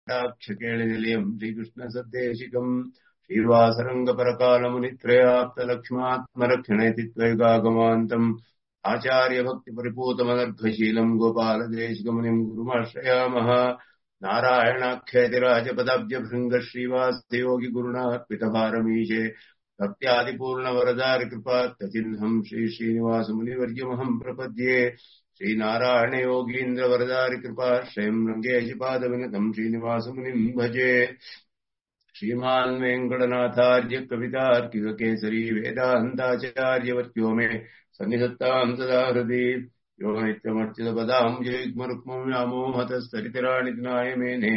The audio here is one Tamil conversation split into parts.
श्रीमन्नरायणाक्षकेळनिलयम् श्रीकृष्णसद्देशिकम् श्रीर्वासरङ्गपरकालमुनित्रयाप्तलक्ष्मात्मरक्षणेति त्वैगागमान्तम् आचार्यभक्तिपरिपूतमनर्घशीलम् गोपालदेशिकमुनिम् गुरुमाश्रयामः नारायणाख्यतिराजपदाब्जभृङ्गश्रीवासयोगिगुरुणार्पितभारमीशे भक्त्यादिपूर्णवरदारिकृपात्तचिह्नम् श्रीश्रीनिवासमुनिवर्यमहम् प्रपद्ये श्रीनारायणयोगीन्द्रवरदारिकृपाश्रयम् रङ्गेशपादविनतम् श्रीनिवासमुनिम् भजे श्रीमान् वेङ्कटनाथार्य कवितार्किककेसरी वेदान्ताचार्यवर्त्यो मे सन्निधत्ताम् सदा हृदि यो नित्यमर्चितपदाम् व्यामोहतस्तरितराणि दिनाय मेने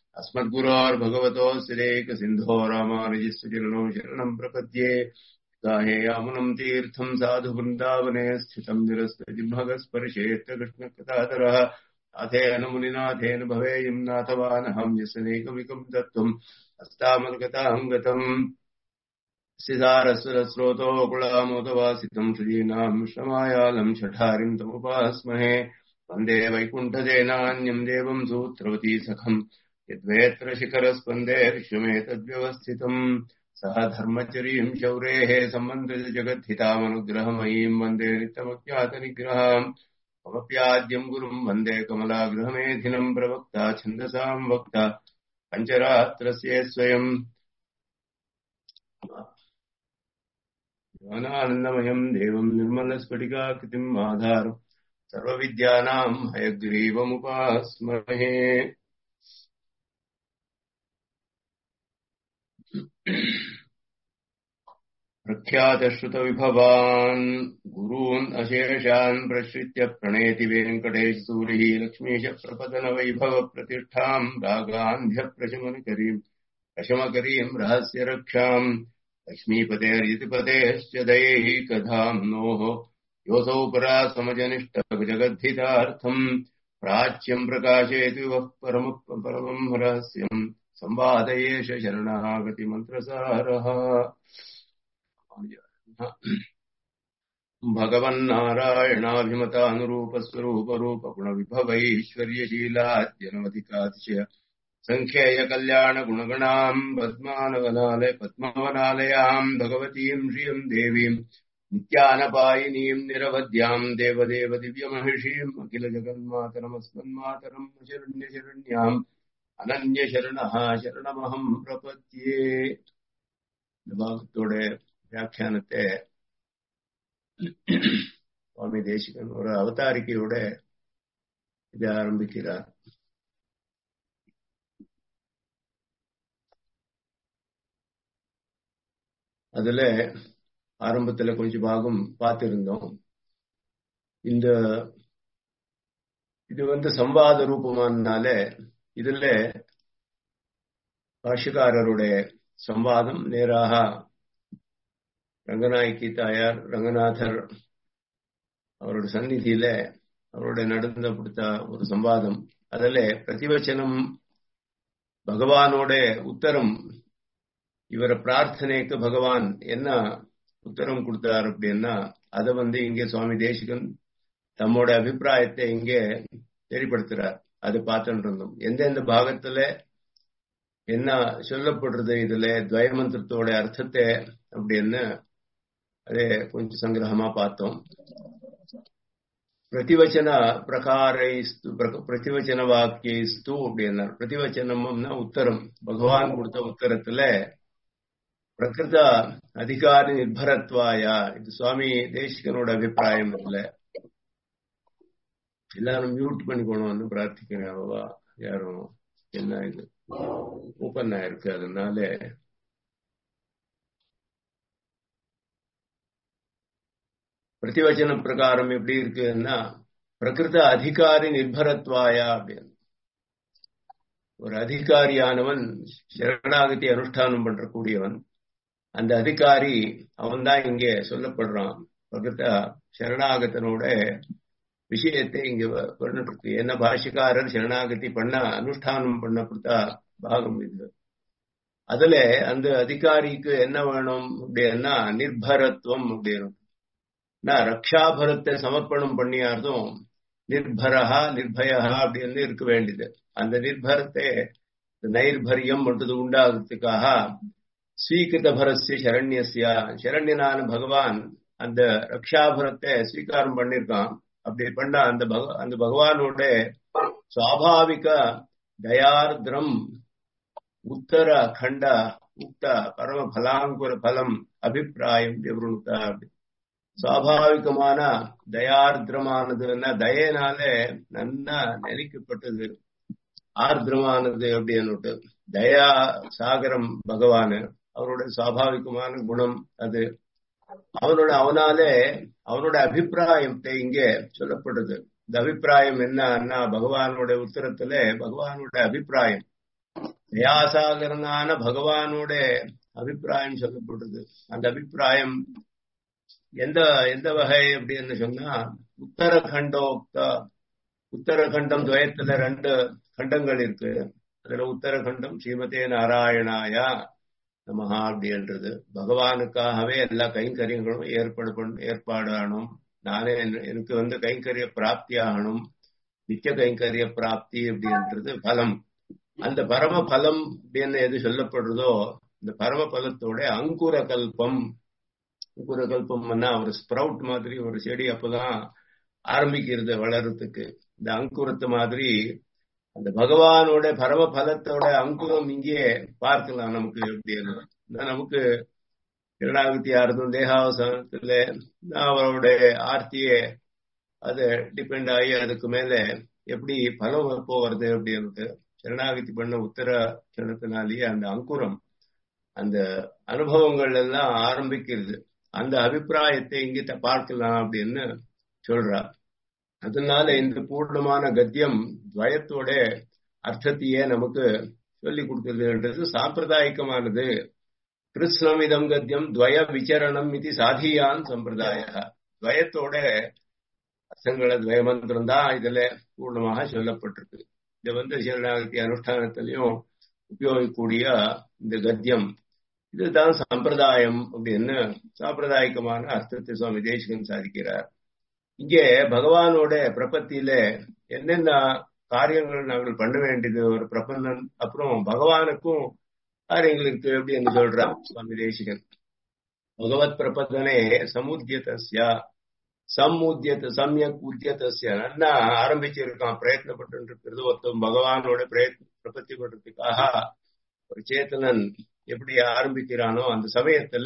अस्मद्गुरोर्भगवतोऽस्तिरेकसिन्धो रामानुजस्य चरणौ शरणम् प्रपद्ये गाहे यामुनम् तीर्थम् साधु वृन्दावने स्थितम् निरस्तजिह्मगस्पर्शेत्य कृष्णकथातरः नाथेन मुनिनाथेन भवेयम् नाथवानहम् यस्यनेकमिकम् तत्त्वम् अस्तामद्गताहम् गतम् सिदारस्वरस्रोतो कुलामोदवासितम् श्रीनाम् श्रमायालम् शठारिम् तमुपास्महे वन्दे वैकुण्ठदेनान्यम् देवम् सूत्रवती सखम् यद्वेत्र शिखरस्पन्दे विश्वमेतद्व्यवस्थितम् सह धर्मचरीम् शौरेः सम्बन्धजगद्धितामनुग्रहमयीम् वन्दे नित्यमज्ञातनिग्रहाम् ममप्याद्यम् गुरुम् वन्दे कमलागृहमेधिनम् प्रवक्ता छन्दसाम् वक्ता पञ्चरात्रस्य स्वयम् ज्ञानानन्दमयम् देवम् निर्मलस्फटिकाकृतिम् आधारम् सर्वविद्यानाम् हयग्रीवमुपास्महे प्रख्यातश्रुतविभवान् गुरून् अशेषान् प्रश्रित्य प्रणेति वेङ्कटेशसूरिः लक्ष्मीश प्रपतनवैभवप्रतिष्ठाम् रागान्ध्यप्रशमनकरीम् प्रशमकरीम् रहस्यरक्षाम् लक्ष्मीपतेर्यतिपतेश्च दैकधाम्नोः योऽसौ परा समजनिष्टजगद्धितार्थम् प्राच्यम् प्रकाशयति वः परमम् रहस्यम् संवादयेष शरणागतिमन्त्रसारः भगवन्नारायणाभिमतानुरूपस्वरूपरूपगुणविभवैश्वर्यशीलाद्यनवधिकातिशय सङ्ख्येयकल्याणगुणगणाम् पद्मानवनालय पद्मवनालयाम् भगवतीम् श्रियम् देवीम् नित्यानपायिनीम् निरवध्याम् देवदेव दिव्यमहिषीम् अखिलजगन्मातरमस्मन्मातरम् शरण्यशरण्याम् அனன்யசரணா சரணமகம் பிரபத்தியே இந்த பாகத்தோட வியாக்கியானத்தை சுவாமி தேசிகன் ஒரு அவதாரிக்கையோட இதை ஆரம்பிக்கிறார் அதுல ஆரம்பத்துல கொஞ்சம் பாகம் பார்த்திருந்தோம் இந்த இது வந்து சம்வாத ரூபமானால இதுல பாஷகாரருடைய சம்வாதம் நேராக ரங்கநாயக்கி தாயார் ரங்கநாதர் அவரோட சந்நிதியில அவரோட நடந்த கொடுத்த ஒரு சம்வாதம் அதுல பிரதிவச்சனம் பகவானோட உத்தரம் இவர பிரார்த்தனைக்கு பகவான் என்ன உத்தரம் கொடுத்தார் அப்படின்னா அதை வந்து இங்கே சுவாமி தேசிகன் தம்மோட அபிப்பிராயத்தை இங்கே தெளிப்படுத்துறார் அது பார்த்துட்டு இருந்தோம் எந்தெந்த பாகத்துல என்ன சொல்லப்படுறது இதுல துவயமந்திரத்தோட அர்த்தத்தை அப்படின்னு அதே கொஞ்சம் சங்கிரகமா பார்த்தோம் பிரதிவச்சன பிரகாரைஸ்து பிரதிவச்சன வாக்கியஸ்து அப்படின்னார் பிரதிவச்சனம்னா உத்தரம் பகவான் கொடுத்த உத்தரத்துல பிரகிருத அதிகார நிர்பரத்வாயா இது சுவாமி தேசிகனோட அபிப்பிராயம் இல்லை எல்லாரும் மியூட் பண்ணிக்கணும்னு பிரார்த்திக்கிறேன் அவ்வளவா யாரும் என்ன இது ஓப்பன் ஆயிருக்கு அதனால பிரதிவச்சன பிரகாரம் எப்படி இருக்குன்னா பிரகிருத அதிகாரி நிர்பரத்வாயா அப்படின்னு ஒரு அதிகாரியானவன் சரணாகதி அனுஷ்டானம் பண்றக்கூடியவன் அந்த அதிகாரி அவன் தான் இங்கே சொல்லப்படுறான் பிரகிருத சரணாகத்தனோட விஷயத்தை இங்க பண்ணிட்டு இருக்கு என்ன பாஷிக்காரர் சரணாகதி பண்ண அனுஷ்டானம் பண்ணப்பட்ட பாகம் இது அதுல அந்த அதிகாரிக்கு என்ன வேணும் அப்படின்னா நிர்பரத்துவம் அப்படின்னு ரக்ஷாபரத்தை சமர்ப்பணம் பண்ணியார்தும் நிர்பரஹா நிர்பயா அப்படின்னு இருக்க வேண்டியது அந்த நிர்பரத்தை நைர்பரியம் என்றது உண்டாகிறதுக்காக ஸ்வீகிருத பரஸ்ய சரண்யசியா சரண்யனான பகவான் அந்த ரக்ஷாபரத்தை ஸ்வீகாரம் பண்ணிருக்கான் அப்படி பண்ண அந்த பக அந்த பகவானோட சுவாபாவிக தயார்திரம் உத்தர கண்ட உக்த பரம பலாங்குர பலம் அபிப்பிராயம் விவருத்த அப்படி சுவாபாவிகமான தயார்திரமானதுன்னா தயனாலே நன்னா நினைக்கப்பட்டது ஆர்திரமானது அப்படின்னு தயா சாகரம் பகவான் அவரோட சுவாபாவிகமான குணம் அது அவனோட அவனாலே அவனோட அபிப்பிராயத்தை இங்கே சொல்லப்படுது இந்த அபிப்பிராயம் என்னன்னா பகவானோட உத்தரத்துல பகவானோட அபிப்பிராயம் தயாசாகரனான பகவானோட அபிப்பிராயம் சொல்லப்படுது அந்த அபிப்பிராயம் எந்த எந்த வகை அப்படின்னு சொன்னா உத்தரகண்டோக்த உத்தரகண்டம் துவயத்துல ரெண்டு கண்டங்கள் இருக்கு அதுல உத்தரகண்டம் ஸ்ரீமதே நாராயணாயா நமஹா அப்படின்றது பகவானுக்காகவே எல்லா கைங்கரியங்களும் ஏற்பாடு பண்ண ஏற்பாடு ஆகணும் நானே எனக்கு வந்து கைங்கரிய பிராப்தி ஆகணும் நித்திய கைங்கரிய பிராப்தி அப்படின்றது பலம் அந்த பரம பலம் அப்படின்னு எது சொல்லப்படுறதோ இந்த பரம பலத்தோட அங்குர கல்பம் அங்குர கல்பம்னா ஒரு ஸ்ப்ரவுட் மாதிரி ஒரு செடி அப்பதான் ஆரம்பிக்கிறது வளர்றதுக்கு இந்த அங்குரத்து மாதிரி அந்த பகவானோட பரம பலத்தோட அங்குரம் இங்கே பார்க்கலாம் நமக்கு அப்படின்னு நமக்கு இரண்டாயிரத்தி ஆறுதும் தேகாவசனத்துல அவருடைய ஆர்த்தியே அது டிபெண்ட் ஆகி அதுக்கு மேல எப்படி பலம் போவது அப்படின்ட்டு சரணாகதி பண்ண உத்தர சரணத்தினாலேயே அந்த அங்குரம் அந்த அனுபவங்கள் எல்லாம் ஆரம்பிக்கிறது அந்த அபிப்பிராயத்தை இங்க பார்க்கலாம் அப்படின்னு சொல்றா அதனால இந்த பூர்ணமான கத்தியம் துவயத்தோட அர்த்தத்தையே நமக்கு சொல்லி கொடுக்கிறதுன்றது சாம்பிரதாயிகமானது கிருஷ்ணமிதம் கத்தியம் துவய விசரணம் இது சாதியான் சம்பிரதாய துவயத்தோட அர்த்தங்கள துவயமந்திரம் தான் இதுல பூர்ணமாக சொல்லப்பட்டிருக்கு இது வந்து சரணாகதி அனுஷ்டானத்திலையும் உபயோகிக்கக்கூடிய இந்த கத்தியம் இதுதான் சம்பிரதாயம் அப்படின்னு சாம்பிரதாயிகமான அர்த்தத்தை சுவாமி தேசிகன் சாதிக்கிறார் இங்கே பகவானோட பிரபத்தியில என்னென்ன காரியங்கள் நாங்கள் பண்ண வேண்டியது ஒரு பிரபந்தன் அப்புறம் பகவானுக்கும் காரியங்கள் இருக்கு அப்படின்னு சொல்றான் சுவாமி தேசிகன் பகவத் பிரபந்தனே சமுத்தியதஸ்யா சம்முத்தியத சமயக் உத்தியதஸ்ய நல்லா ஆரம்பிச்சிருக்கான் பிரயத்னப்பட்டு இருக்கிறது ஒருத்தன் பகவானோட பிரயத்ன பிரபத்தி பண்றதுக்காக ஒரு சேத்தனன் எப்படி ஆரம்பிக்கிறானோ அந்த சமயத்துல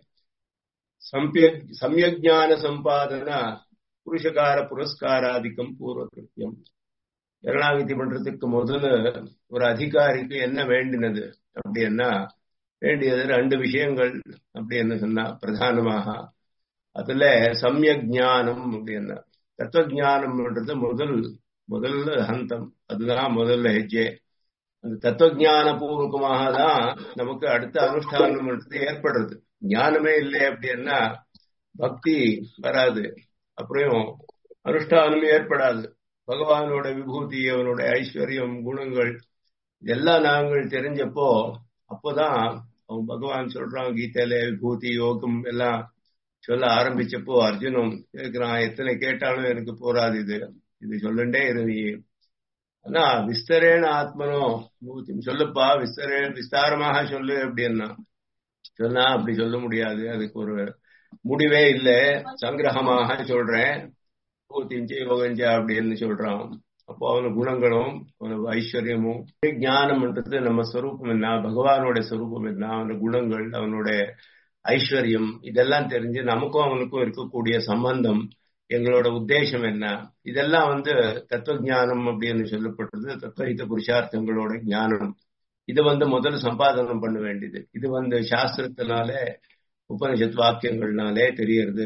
சமயஜான சம்பாதன புருஷகார புரஸ்காராதிக்கம் பூர்வ கிருத்தியம் சரணாகதி பண்றதுக்கு முதல்ல ஒரு அதிகாரிக்கு என்ன வேண்டினது அப்படின்னா வேண்டியது ரெண்டு விஷயங்கள் அப்படின்னு சொன்னா பிரதானமாக அதுல சமயக் ஞானம் அப்படின்னா தத்துவஜானம்ன்றது முதல் முதல் ஹந்தம் அதுதான் முதல்ல ஹெஜ்ஜே அந்த தத்துவஜான பூர்வகமாக தான் நமக்கு அடுத்த அனுஷ்டானம்ன்றது ஏற்படுறது ஞானமே இல்லை அப்படின்னா பக்தி வராது அப்புறம் அனுஷ்டானம் ஏற்படாது பகவானோட விபூதி அவனோட ஐஸ்வர்யம் குணங்கள் இதெல்லாம் நாங்கள் தெரிஞ்சப்போ அப்போதான் அவன் பகவான் சொல்றான் கீதையில விபூதி யோகம் எல்லாம் சொல்ல ஆரம்பிச்சப்போ அர்ஜுனும் கேட்கிறான் எத்தனை கேட்டாலும் எனக்கு போராது இது இது சொல்லண்டே இரு ஆனா விஸ்தரேன ஆத்மனோ சொல்லுப்பா விஸ்தரே விஸ்தாரமாக சொல்லு அப்படின்னா சொன்னா அப்படி சொல்ல முடியாது அதுக்கு ஒரு முடிவே இல்லை சங்கிரகமாக சொல்றேன் பூத்திஞ்சு யோகஞ்சா அப்படின்னு சொல்றான் அப்போ அவன குணங்களும் அவனுக்கு ஐஸ்வர்யமும் ஞானம்ன்றது நம்ம ஸ்வரூபம் என்ன பகவானோட ஸ்வரூபம் என்ன அவனோட குணங்கள் அவனோட ஐஸ்வர்யம் இதெல்லாம் தெரிஞ்சு நமக்கும் அவனுக்கும் இருக்கக்கூடிய சம்பந்தம் எங்களோட உத்தேசம் என்ன இதெல்லாம் வந்து தத்துவ ஜானம் அப்படின்னு சொல்லப்படுறது தத்துவஹித புருஷார்த்தங்களோட ஞானம் இது வந்து முதல் சம்பாதனம் பண்ண வேண்டியது இது வந்து சாஸ்திரத்தினால உபனிஷத் வாக்கியங்கள்னாலே தெரியறது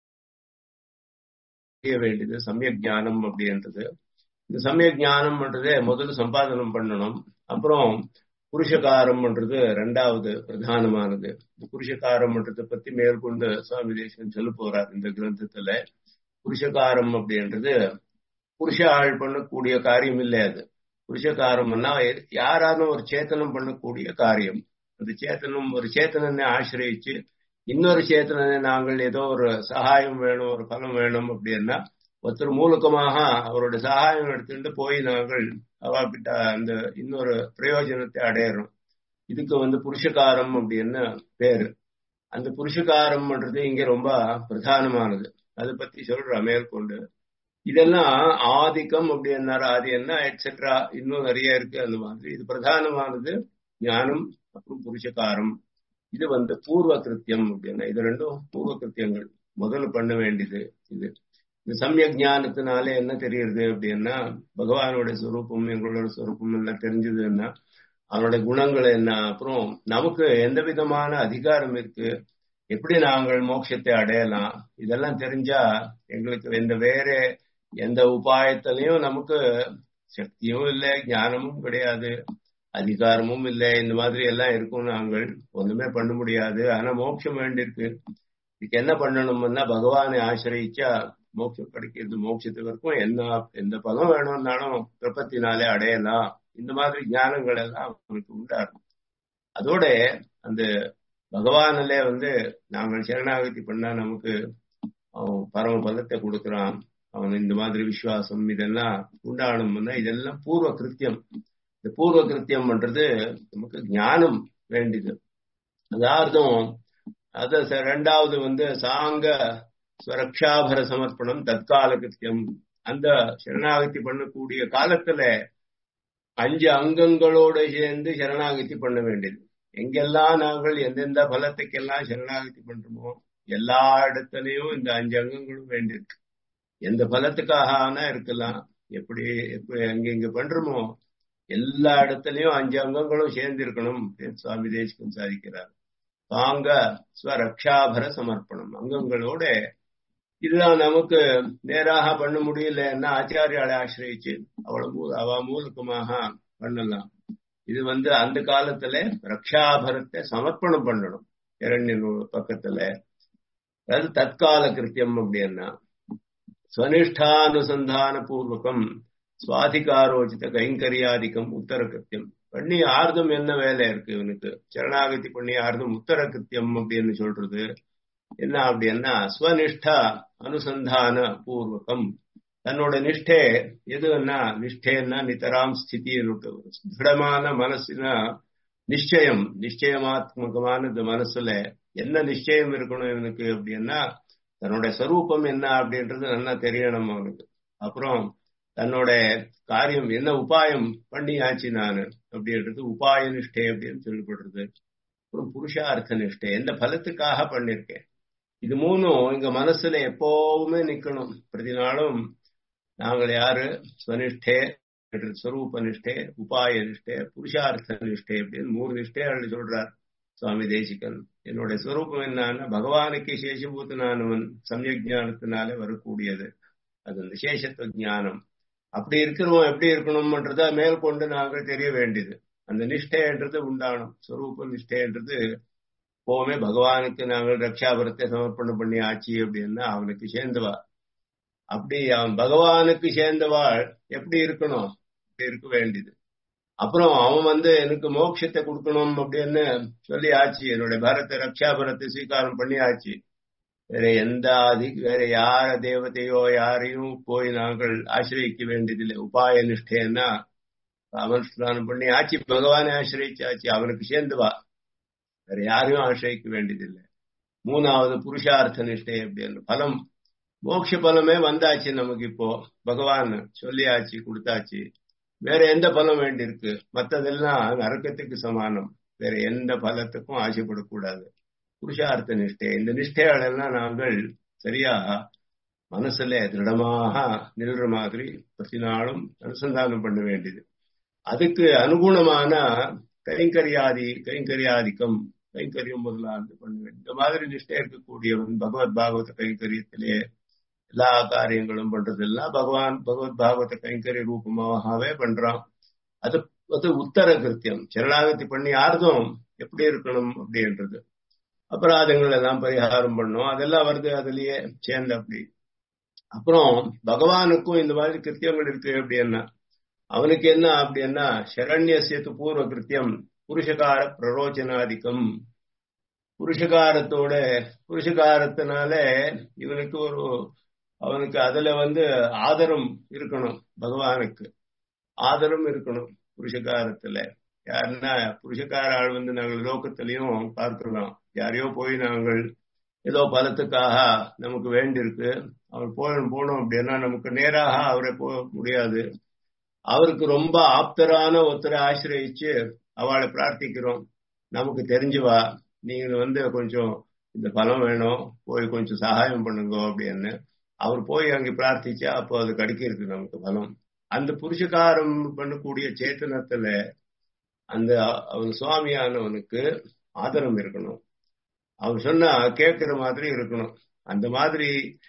தெரிய வேண்டியது சமயக் ஞானம் அப்படின்றது இந்த சமயக் ஞானம்ன்றதே முதல்ல சம்பாதனம் பண்ணணும் அப்புறம் புருஷகாரம்ன்றது ரெண்டாவது பிரதானமானது இந்த புருஷகாரம்ன்றதை பத்தி மேற்கொண்டு சுவாமி தேசன் சொல்ல போறார் இந்த கிரந்தத்துல புருஷகாரம் அப்படின்றது புருஷ ஆள் பண்ணக்கூடிய காரியம் இல்லை அது புருஷகாரம்னா யாராலும் ஒரு சேத்தனம் பண்ணக்கூடிய காரியம் அந்த சேத்தனம் ஒரு சேத்தனனை ஆசிரியச்சு இன்னொரு சேத்தனனை நாங்கள் ஏதோ ஒரு சகாயம் வேணும் ஒரு பலம் வேணும் அப்படின்னா ஒருத்தர் மூலகமாக அவரோட சகாயம் எடுத்துட்டு போய் நாங்கள் அவகிட்ட அந்த இன்னொரு பிரயோஜனத்தை அடையறோம் இதுக்கு வந்து புருஷகாரம் அப்படின்னு பேரு அந்த புருஷகாரம்ன்றது இங்க ரொம்ப பிரதானமானது அதை பத்தி சொல்ற மேற்கொண்டு இதெல்லாம் ஆதிக்கம் அப்படின்னாரு ஆதி என்ன எட்ஸெட்ரா இன்னும் நிறைய இருக்கு அந்த மாதிரி இது பிரதானமானது ஞானம் அப்புறம் புருஷகாரம் இது வந்து பூர்வ கிருத்தியம் அப்படின்னா இது ரெண்டும் பூர்வ கிருத்தியங்கள் முதல்ல பண்ண வேண்டியது இது இந்த சமய ஞானத்தினால என்ன தெரியுது அப்படின்னா பகவானோட ஸ்வரூபம் எங்களோட ஸ்வரூபம் எல்லாம் தெரிஞ்சதுன்னா அவனுடைய குணங்கள் என்ன அப்புறம் நமக்கு எந்த விதமான அதிகாரம் இருக்கு எப்படி நாங்கள் மோட்சத்தை அடையலாம் இதெல்லாம் தெரிஞ்சா எங்களுக்கு எந்த வேற எந்த உபாயத்திலையும் நமக்கு சக்தியும் இல்லை ஞானமும் கிடையாது அதிகாரமும் இல்லை இந்த மாதிரி எல்லாம் இருக்கும் நாங்கள் ஒண்ணுமே பண்ண முடியாது ஆனா மோட்சம் வேண்டியிருக்கு இதுக்கு என்ன பண்ணணும்னா பகவானை ஆசிரியிச்சா மோட்சம் கிடைக்கிறது மோட்சத்துக்கு வரைக்கும் என்ன எந்த பலம் வேணும்னாலும் பிரபத்தினாலே அடையலாம் இந்த மாதிரி ஞானங்கள் எல்லாம் அவனுக்கு உண்டாகும் அதோட அந்த பகவானிலே வந்து நாங்கள் சரணாகதி பண்ணா நமக்கு அவன் பரம பலத்தை கொடுக்குறான் அவன் இந்த மாதிரி விசுவாசம் இதெல்லாம் உண்டாகணும்னா இதெல்லாம் பூர்வ கிருத்தியம் இந்த பூர்வ கிருத்தியம் பண்றது நமக்கு ஞானம் வேண்டியது அதார்த்தம் அத ரெண்டாவது வந்து சாங்க ஸ்வரக்ஷாபர சமர்ப்பணம் தற்கால கிருத்தியம் அந்த சரணாகதி பண்ணக்கூடிய காலத்துல அஞ்சு அங்கங்களோட சேர்ந்து சரணாகதி பண்ண வேண்டியது எங்கெல்லாம் நாங்கள் எந்தெந்த பலத்துக்கெல்லாம் சரணாகதி பண்றோமோ எல்லா இடத்துலயும் இந்த அஞ்சு அங்கங்களும் வேண்டியிருக்கு எந்த பலத்துக்காக ஆனா இருக்கலாம் எப்படி எப்படி அங்க இங்க பண்றோமோ எல்லா இடத்துலயும் அஞ்சு அங்கங்களும் சேர்ந்து இருக்கணும் சுவாமி தேசிகம் சாதிக்கிறார் தாங்க ஸ்வரக்ஷாபர சமர்ப்பணம் அங்கங்களோட இதுதான் நமக்கு நேராக பண்ண முடியலன்னா ஆச்சாரியாலை ஆசிரியிச்சு அவளை அவ மூலக்கமாக பண்ணலாம் இது வந்து அந்த காலத்துல ரக்ஷாபரத்தை சமர்ப்பணம் பண்ணணும் இரண்டின் பக்கத்துல அதாவது தற்கால கிருத்தியம் அப்படின்னா ஸ்வனிஷ்டானுசந்தான பூர்வகம் சுவாதிகாரோச்சித கைங்கரியாதிக்கம் உத்தர கிருத்தியம் பண்ணி ஆர்தம் என்ன வேலை இருக்கு இவனுக்கு சரணாகதி பண்ணி ஆர்தம் உத்தர கிருத்தியம் அப்படின்னு சொல்றது என்ன அப்படின்னா ஸ்வனிஷ்டா அனுசந்தான பூர்வகம் தன்னோட நிஷ்டே எதுன்னா நிஷ்டேன்னா நித்தராம் ஸ்திதி திடமான மனசுனா நிச்சயம் நிச்சயமாத்மகமான இந்த மனசுல என்ன நிச்சயம் இருக்கணும் இவனுக்கு அப்படின்னா தன்னோட ஸ்வரூபம் என்ன அப்படின்றது நல்லா தெரியணும் அவனுக்கு அப்புறம் தன்னோட காரியம் என்ன உபாயம் பண்ணியாச்சு நானு அப்படின்றது உபாய நிஷ்டை அப்படின்னு சொல்லப்படுறது அப்புறம் புருஷார்த்த நிஷ்டை எந்த பலத்துக்காக பண்ணிருக்கேன் இது மூணும் எங்க மனசுல எப்பவுமே நிக்கணும் பிரதி நாளும் நாங்கள் யாரு ஸ்வனிஷ்டே ஸ்வரூப நிஷ்டே உபாய நிஷ்டே புருஷார்த்த நிஷ்டே அப்படின்னு மூணு நிஷ்டைகள் சொல்றார் சுவாமி தேசிகன் என்னோட ஸ்வரூபம் என்னன்னா பகவானுக்கு சேஷபூத்தனானவன் சமயஜானத்தினால வரக்கூடியது அது அந்த சேஷத்துவ ஜானம் அப்படி இருக்கிறோம் எப்படி இருக்கணும்ன்றத மேல் கொண்டு நாங்கள் தெரிய வேண்டியது அந்த நிஷ்டைன்றது உண்டானும் ஸ்வரூப நிஷ்டைன்றது எப்பவுமே பகவானுக்கு நாங்கள் ரக்ஷாபரத்தை சமர்ப்பணம் பண்ணி ஆச்சு அப்படின்னா அவனுக்கு சேர்ந்தவா அப்படி அவன் பகவானுக்கு சேர்ந்தவாள் எப்படி இருக்கணும் அப்படி இருக்க வேண்டியது அப்புறம் அவன் வந்து எனக்கு மோட்சத்தை கொடுக்கணும் அப்படின்னு சொல்லி ஆச்சு என்னுடைய பரத்தை ரக்ஷாபரத்தை ஸ்வீகாரம் பண்ணி ஆச்சு வேற எந்த அதி வேற யார தேவதையோ யாரையும் போய் நாங்கள் ஆசிரியிக்க வேண்டியதில்லை உபாய நிஷ்டேன்னா அவன் ஸ்நானம் பண்ணி ஆச்சு பகவானை ஆசிரியிச்சாச்சு அவனுக்கு சேர்ந்துவா வேற யாரையும் ஆசிரியிக்க வேண்டியதில்லை மூணாவது புருஷார்த்த நிஷ்டை அப்படின்னு பலம் மோட்ச பலமே வந்தாச்சு நமக்கு இப்போ பகவான் சொல்லியாச்சு கொடுத்தாச்சு வேற எந்த பலம் வேண்டியிருக்கு மற்றதெல்லாம் நரக்கத்துக்கு சமானம் வேற எந்த பலத்துக்கும் ஆசைப்படக்கூடாது புருஷார்த்த நிஷ்டை இந்த நிஷ்டைகள் எல்லாம் நாங்கள் சரியா மனசுல திருடமாக நில்ற மாதிரி பிரதி நாளும் அனுசந்தானம் பண்ண வேண்டியது அதுக்கு அனுகுணமான கைங்கரியாதி கைங்கரியாதிக்கம் கைங்கரியம் முதலாந்து பண்ண வேண்டும் இந்த மாதிரி நிஷ்டை இருக்கக்கூடியவன் பகவத் பாகவத கைங்கரியத்திலே எல்லா காரியங்களும் பண்றதெல்லாம் பகவான் பகவத் பாகவத கைங்கரிய ரூபமாகவே பண்றான் அது அது உத்தர கிருத்தியம் சரணாகதி பண்ணி யார்தும் எப்படி இருக்கணும் அப்படின்றது அபராதங்கள் எல்லாம் பரிகாரம் பண்ணும் அதெல்லாம் வருது அதுலயே சேர்ந்து அப்படி அப்புறம் பகவானுக்கும் இந்த மாதிரி கிருத்தியங்கள் இருக்கு அப்படின்னா அவனுக்கு என்ன அப்படின்னா சரண்யசியத்து பூர்வ கிருத்தியம் புருஷகார பிரரோச்சனாதிக்கம் புருஷகாரத்தோட புருஷகாரத்தினால இவனுக்கு ஒரு அவனுக்கு அதுல வந்து ஆதரம் இருக்கணும் பகவானுக்கு ஆதரம் இருக்கணும் புருஷகாரத்துல யாருன்னா புருஷக்கார ஆள் வந்து நாங்கள் லோக்கத்திலையும் பார்க்கலாம் யாரையோ போய் நாங்கள் ஏதோ பலத்துக்காக நமக்கு வேண்டியிருக்கு அவர் போய் போனோம் அப்படின்னா நமக்கு நேராக அவரை போக முடியாது அவருக்கு ரொம்ப ஆப்தரான ஒருத்தரை ஆசிரியச்சு அவளை பிரார்த்திக்கிறோம் நமக்கு தெரிஞ்சுவா நீங்க வந்து கொஞ்சம் இந்த பலம் வேணும் போய் கொஞ்சம் சகாயம் பண்ணுங்க அப்படின்னு அவர் போய் அங்க பிரார்த்திச்சா அப்போ அது கிடைக்கிறது நமக்கு பலம் அந்த புருஷகாரம் பண்ணக்கூடிய சேத்தனத்துல அந்த அவன் சுவாமியானவனுக்கு ஆதரம் இருக்கணும் அவர் சொன்னா கேட்கிற மாதிரி இருக்கணும் அந்த மாதிரி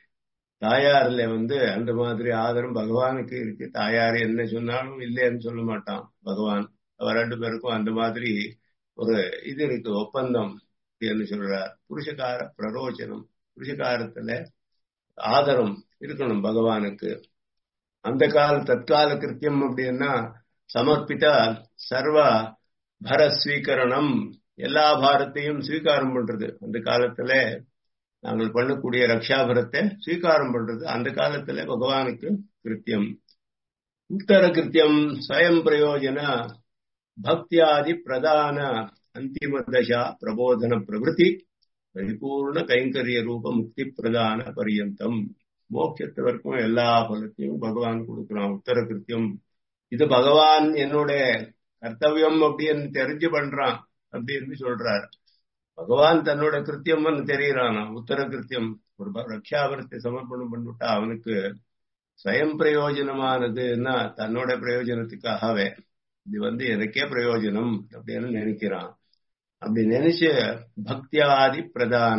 தாயார்ல வந்து அந்த மாதிரி ஆதரம் பகவானுக்கு இருக்கு தாயார் என்ன சொன்னாலும் இல்லைன்னு சொல்ல மாட்டான் பகவான் அவர் ரெண்டு பேருக்கும் அந்த மாதிரி ஒரு இது இருக்கு ஒப்பந்தம் என்று சொல்றார் புருஷகார பிரரோச்சனம் புருஷகாரத்துல ஆதரம் இருக்கணும் பகவானுக்கு அந்த கால தற்கால கிருத்தியம் அப்படின்னா சமர்ப்பித்த சர்வ பர ஸ்வீகரணம் எல்லா பாரத்தையும் ஸ்வீகாரம் பண்றது அந்த காலத்துல நாங்கள் பண்ணக்கூடிய ரக்ஷாபரத்தை ஸ்வீகாரம் பண்றது அந்த காலத்துல பகவானுக்கு கிருத்தியம் உத்தர கிருத்தியம் ஸ்வயம் பிரயோஜன பக்தியாதி பிரதான அந்திம தசா பிரபோதன பிரகிருதி பரிபூர்ண கைங்கரிய ரூப முக்தி பிரதான பரியந்தம் மோட்சத்து வரைக்கும் எல்லா பலத்தையும் பகவான் கொடுக்கிறான் உத்தர கிருத்தியம் இது பகவான் என்னுடைய கர்த்தவியம் அப்படின்னு தெரிஞ்சு பண்றான் அப்படின்னு சொல்றார் பகவான் தன்னோட கிருத்தியம்னு தெரியறானா உத்தர கிருத்தியம் ஒரு ரக்ஷாபரத்தை சமர்ப்பணம் பண்ணிவிட்டா அவனுக்கு ஸ்வயம் பிரயோஜனமானதுன்னா தன்னோட பிரயோஜனத்துக்காகவே இது வந்து எனக்கே பிரயோஜனம் அப்படின்னு நினைக்கிறான் அப்படி நினைச்சு பக்தியாதி பிரதான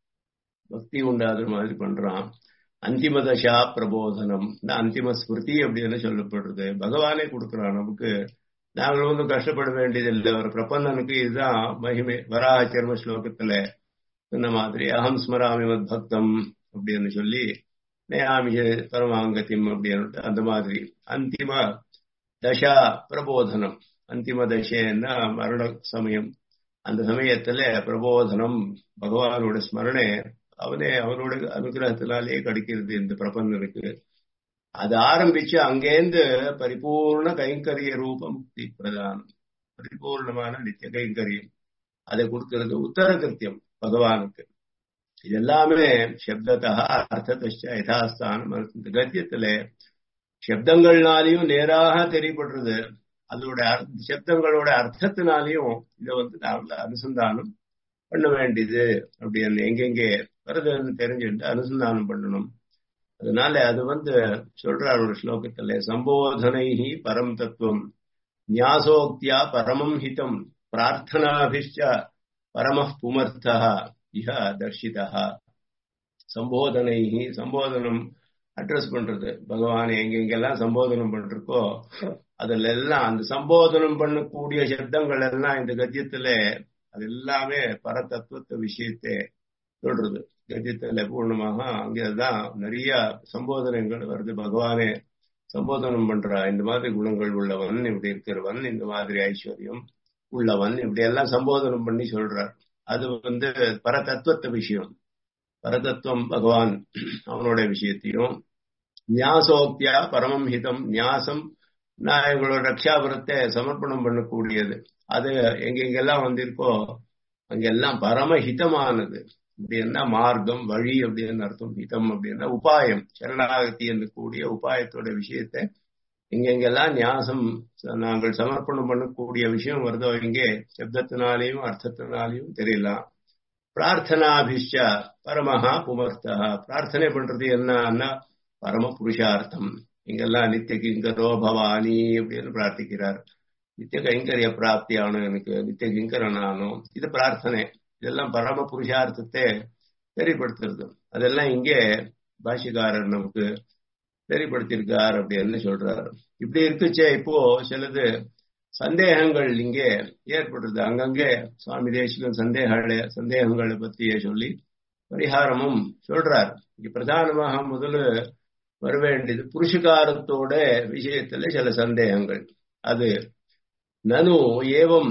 பக்தி உண்டாத மாதிரி பண்றான் அந்திம தசா பிரபோதனம் அந்திம ஸ்மிருதி அப்படின்னு சொல்லப்படுறது பகவானே கொடுக்கிறான் நமக்கு நாங்கள் வந்து கஷ்டப்பட வேண்டியதில்லை ஒரு பிரபந்தனுக்கு இதுதான் மகிமை வராக சர்ம ஸ்லோகத்துல சொன்ன மாதிரி அகம் ஸ்மராமி மத் பக்தம் அப்படின்னு சொல்லி நேயாமிஷ பரமாங்கத்தியம் அப்படின்னு அந்த மாதிரி அந்திம தசா பிரபோதனம் அந்திம தசைன்னா மரண சமயம் அந்த சமயத்துல பிரபோதனம் பகவானோட ஸ்மரணை அவனே அவனோட அனுகிரகத்தினாலே கிடைக்கிறது இந்த பிரபந்தனுக்கு அது ஆரம்பிச்சு அங்கேருந்து பரிபூர்ண கைங்கரிய ரூப முக்தி பிரதானம் பரிபூர்ணமான நித்திய கைங்கரியம் அதை கொடுக்கிறது உத்தர கிருத்தியம் பகவானுக்கு இது எல்லாமே சப்தத்தா அர்த்தத்தா யதாஸ்தானம் கத்தியத்துல சப்தங்கள்னாலையும் நேராக தெரியப்படுறது அதோட சப்தங்களோட அர்த்தத்தினாலையும் இதை வந்து நாங்கள் அனுசந்தானம் பண்ண வேண்டியது அப்படின்னு எங்கெங்கே வருதுன்னு தெரிஞ்சுட்டு அனுசந்தானம் பண்ணணும் அதனால அது வந்து சொல்றார் ஒரு ஸ்லோகத்துல சம்போதனை பரம் தத்துவம் நியாசோக்தியா பரமம் ஹிதம் பிரார்த்தனாபிஷ்ட பரம புமர்த்தா இஹ தர்ஷிதா சம்போதனை சம்போதனம் அட்ரஸ் பண்றது பகவான் எங்கெங்கெல்லாம் சம்போதனம் பண்றக்கோ அதுல எல்லாம் அந்த சம்போதனம் பண்ணக்கூடிய சப்தங்கள் எல்லாம் இந்த கத்தியத்துல அது எல்லாமே பரதத்துவத்த விஷயத்தை சொல்றது கத்தியத்துல பூர்ணமாக அங்கேதான் நிறைய சம்போதனங்கள் வருது பகவானே சம்போதனம் பண்றா இந்த மாதிரி குணங்கள் உள்ளவன் இப்படி இருக்கிறவன் இந்த மாதிரி ஐஸ்வர்யம் உள்ளவன் இப்படி எல்லாம் சம்போதனம் பண்ணி சொல்றார் அது வந்து பரதத்துவத்த விஷயம் பரதத்துவம் பகவான் அவனோட விஷயத்தையும் நியாசோக்தியா பரமம் ஹிதம் நியாசம் நான் எங்களோட ரக்ஷாபுரத்தை சமர்ப்பணம் பண்ணக்கூடியது அது எங்கெங்கெல்லாம் வந்திருக்கோ அங்கெல்லாம் பரமஹிதமானது அப்படின்னா மார்க்கம் வழி அப்படின்னு அர்த்தம் ஹிதம் அப்படின்னா உபாயம் சரணாகதி என்று கூடிய உபாயத்தோட விஷயத்தை எங்கெங்கெல்லாம் நியாசம் நாங்கள் சமர்ப்பணம் பண்ணக்கூடிய விஷயம் வருதோ இங்கே சப்தத்தினாலையும் அர்த்தத்தினாலையும் தெரியலாம் பிரார்த்தனாபிஷ்ட பரமஹா புமர்த்தா பிரார்த்தனை பண்றது என்னன்னா பரம புருஷார்த்தம் இங்கெல்லாம் நித்திய கிங்கரோ பவானி அப்படின்னு பிரார்த்திக்கிறார் நித்திய கைங்கரிய பிராப்தி ஆனும் எனக்கு நித்திய கிங்கரன் ஆனும் இது பிரார்த்தனை இதெல்லாம் பரம புருஷார்த்தத்தை தெரியப்படுத்துறது அதெல்லாம் இங்கே பாஷிகாரர் நமக்கு தெரியப்படுத்தியிருக்கார் அப்படின்னு சொல்றாரு இப்படி இருக்குச்சே இப்போ சிலது சந்தேகங்கள் இங்கே ஏற்படுறது அங்கங்கே சுவாமி தேசிகன் சந்தேகங்களை சந்தேகங்களை பத்தியே சொல்லி பரிகாரமும் சொல்றார் இங்க பிரதானமாக முதல்ல வர வேண்டியது புருஷகாரத்தோட விஷயத்துல சில சந்தேகங்கள் அது நனு ஏவம்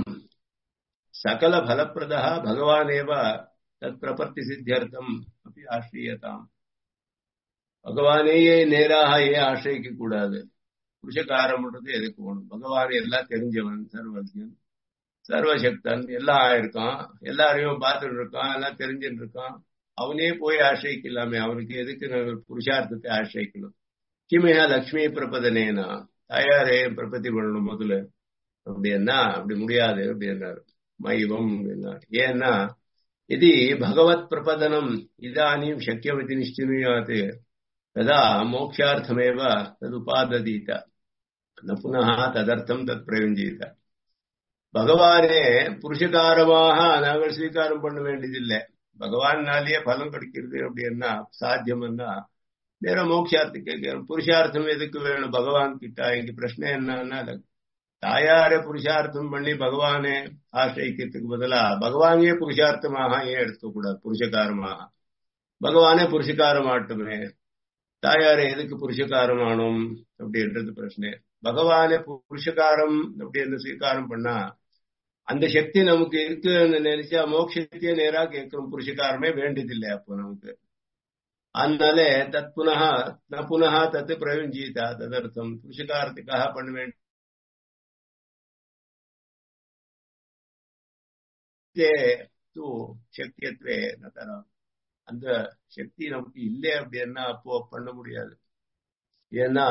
சகல பலப்பிரதா பகவானேவ தத் பிரபத்தி சித்தியர்த்தம் அப்படி ஆசிரியதாம் பகவானேயே நேராக ஏன் ஆசிரியிக்க கூடாது புருஷகாரம்ன்றது எதுக்கு வேணும் பகவான் எல்லாம் தெரிஞ்சவன் சர்வஜன் சர்வசக்தன் எல்லாம் ஆயிருக்கான் எல்லாரையும் பார்த்துட்டு இருக்கான் எல்லாம் தெரிஞ்சுட்டு இருக்கான் அவனே போய் ஆசிரிக்கலாமே அவனுக்கு எதுக்கு நாங்கள் புருஷார்த்தத்தை ஆசிரிக்கணும் கிமையா லக்ஷ்மி பிரபதனேனா தாயாரே பிரபத்தி பண்ணணும் முதல்ல அப்படின்னா அப்படி முடியாது அப்படின்னாரு மைவம் அப்படின்னாரு ஏன்னா இது பகவத் பிரபதனம் இதானியும் சக்கியம் இது நிச்சயாத் ததா மோக்ஷார்த்தமேவ ததுபாததீத ந புனः ததர்த்தம் தத் பிரயுஞ்சீத பகவானே புருஷகாரமாக நாங்கள் ஸ்வீகாரம் பண்ண வேண்டியதில்லை பகவான்னாலேயே பலம் கிடைக்கிறது அப்படின்னா சாத்தியம்னா நேர மோட்சார்த்தம் கேட்கிறோம் புருஷார்த்தம் எதுக்கு வேணும் பகவான் கிட்ட இங்க பிரச்சனை என்னன்னா தாயாரே புருஷார்த்தம் பண்ணி பகவானே ஆசிரிக்கிறதுக்கு பதிலா பகவானே புருஷார்த்தமாக ஏன் எடுத்துக்கூடாது புருஷகாரமாக பகவானே புருஷகாரம் ஆட்டுமே தாயாரே எதுக்கு புருஷகாரம் ஆனும் அப்படின்றது பிரச்சனை பகவானே புருஷகாரம் அப்படின்னு ஸ்வீகாரம் பண்ணா அந்த சக்தி நமக்கு இருக்குன்னு நினைச்சா மோட்சத்தையே நேரா கேட்கிறோம் புருஷகாரமே வேண்டியதில்லை அப்போ நமக்கு அதனால தத் புனः ந புனः தத் பிரயுஞ்சீதா ததர்த்தம் புருஷகாரத்துக்காக பண்ண வேண்டிய தூ சக்தியத்வே நதரம் அந்த சக்தி நமக்கு இல்லை அப்படின்னா அப்போ பண்ண முடியாது ஏன்னா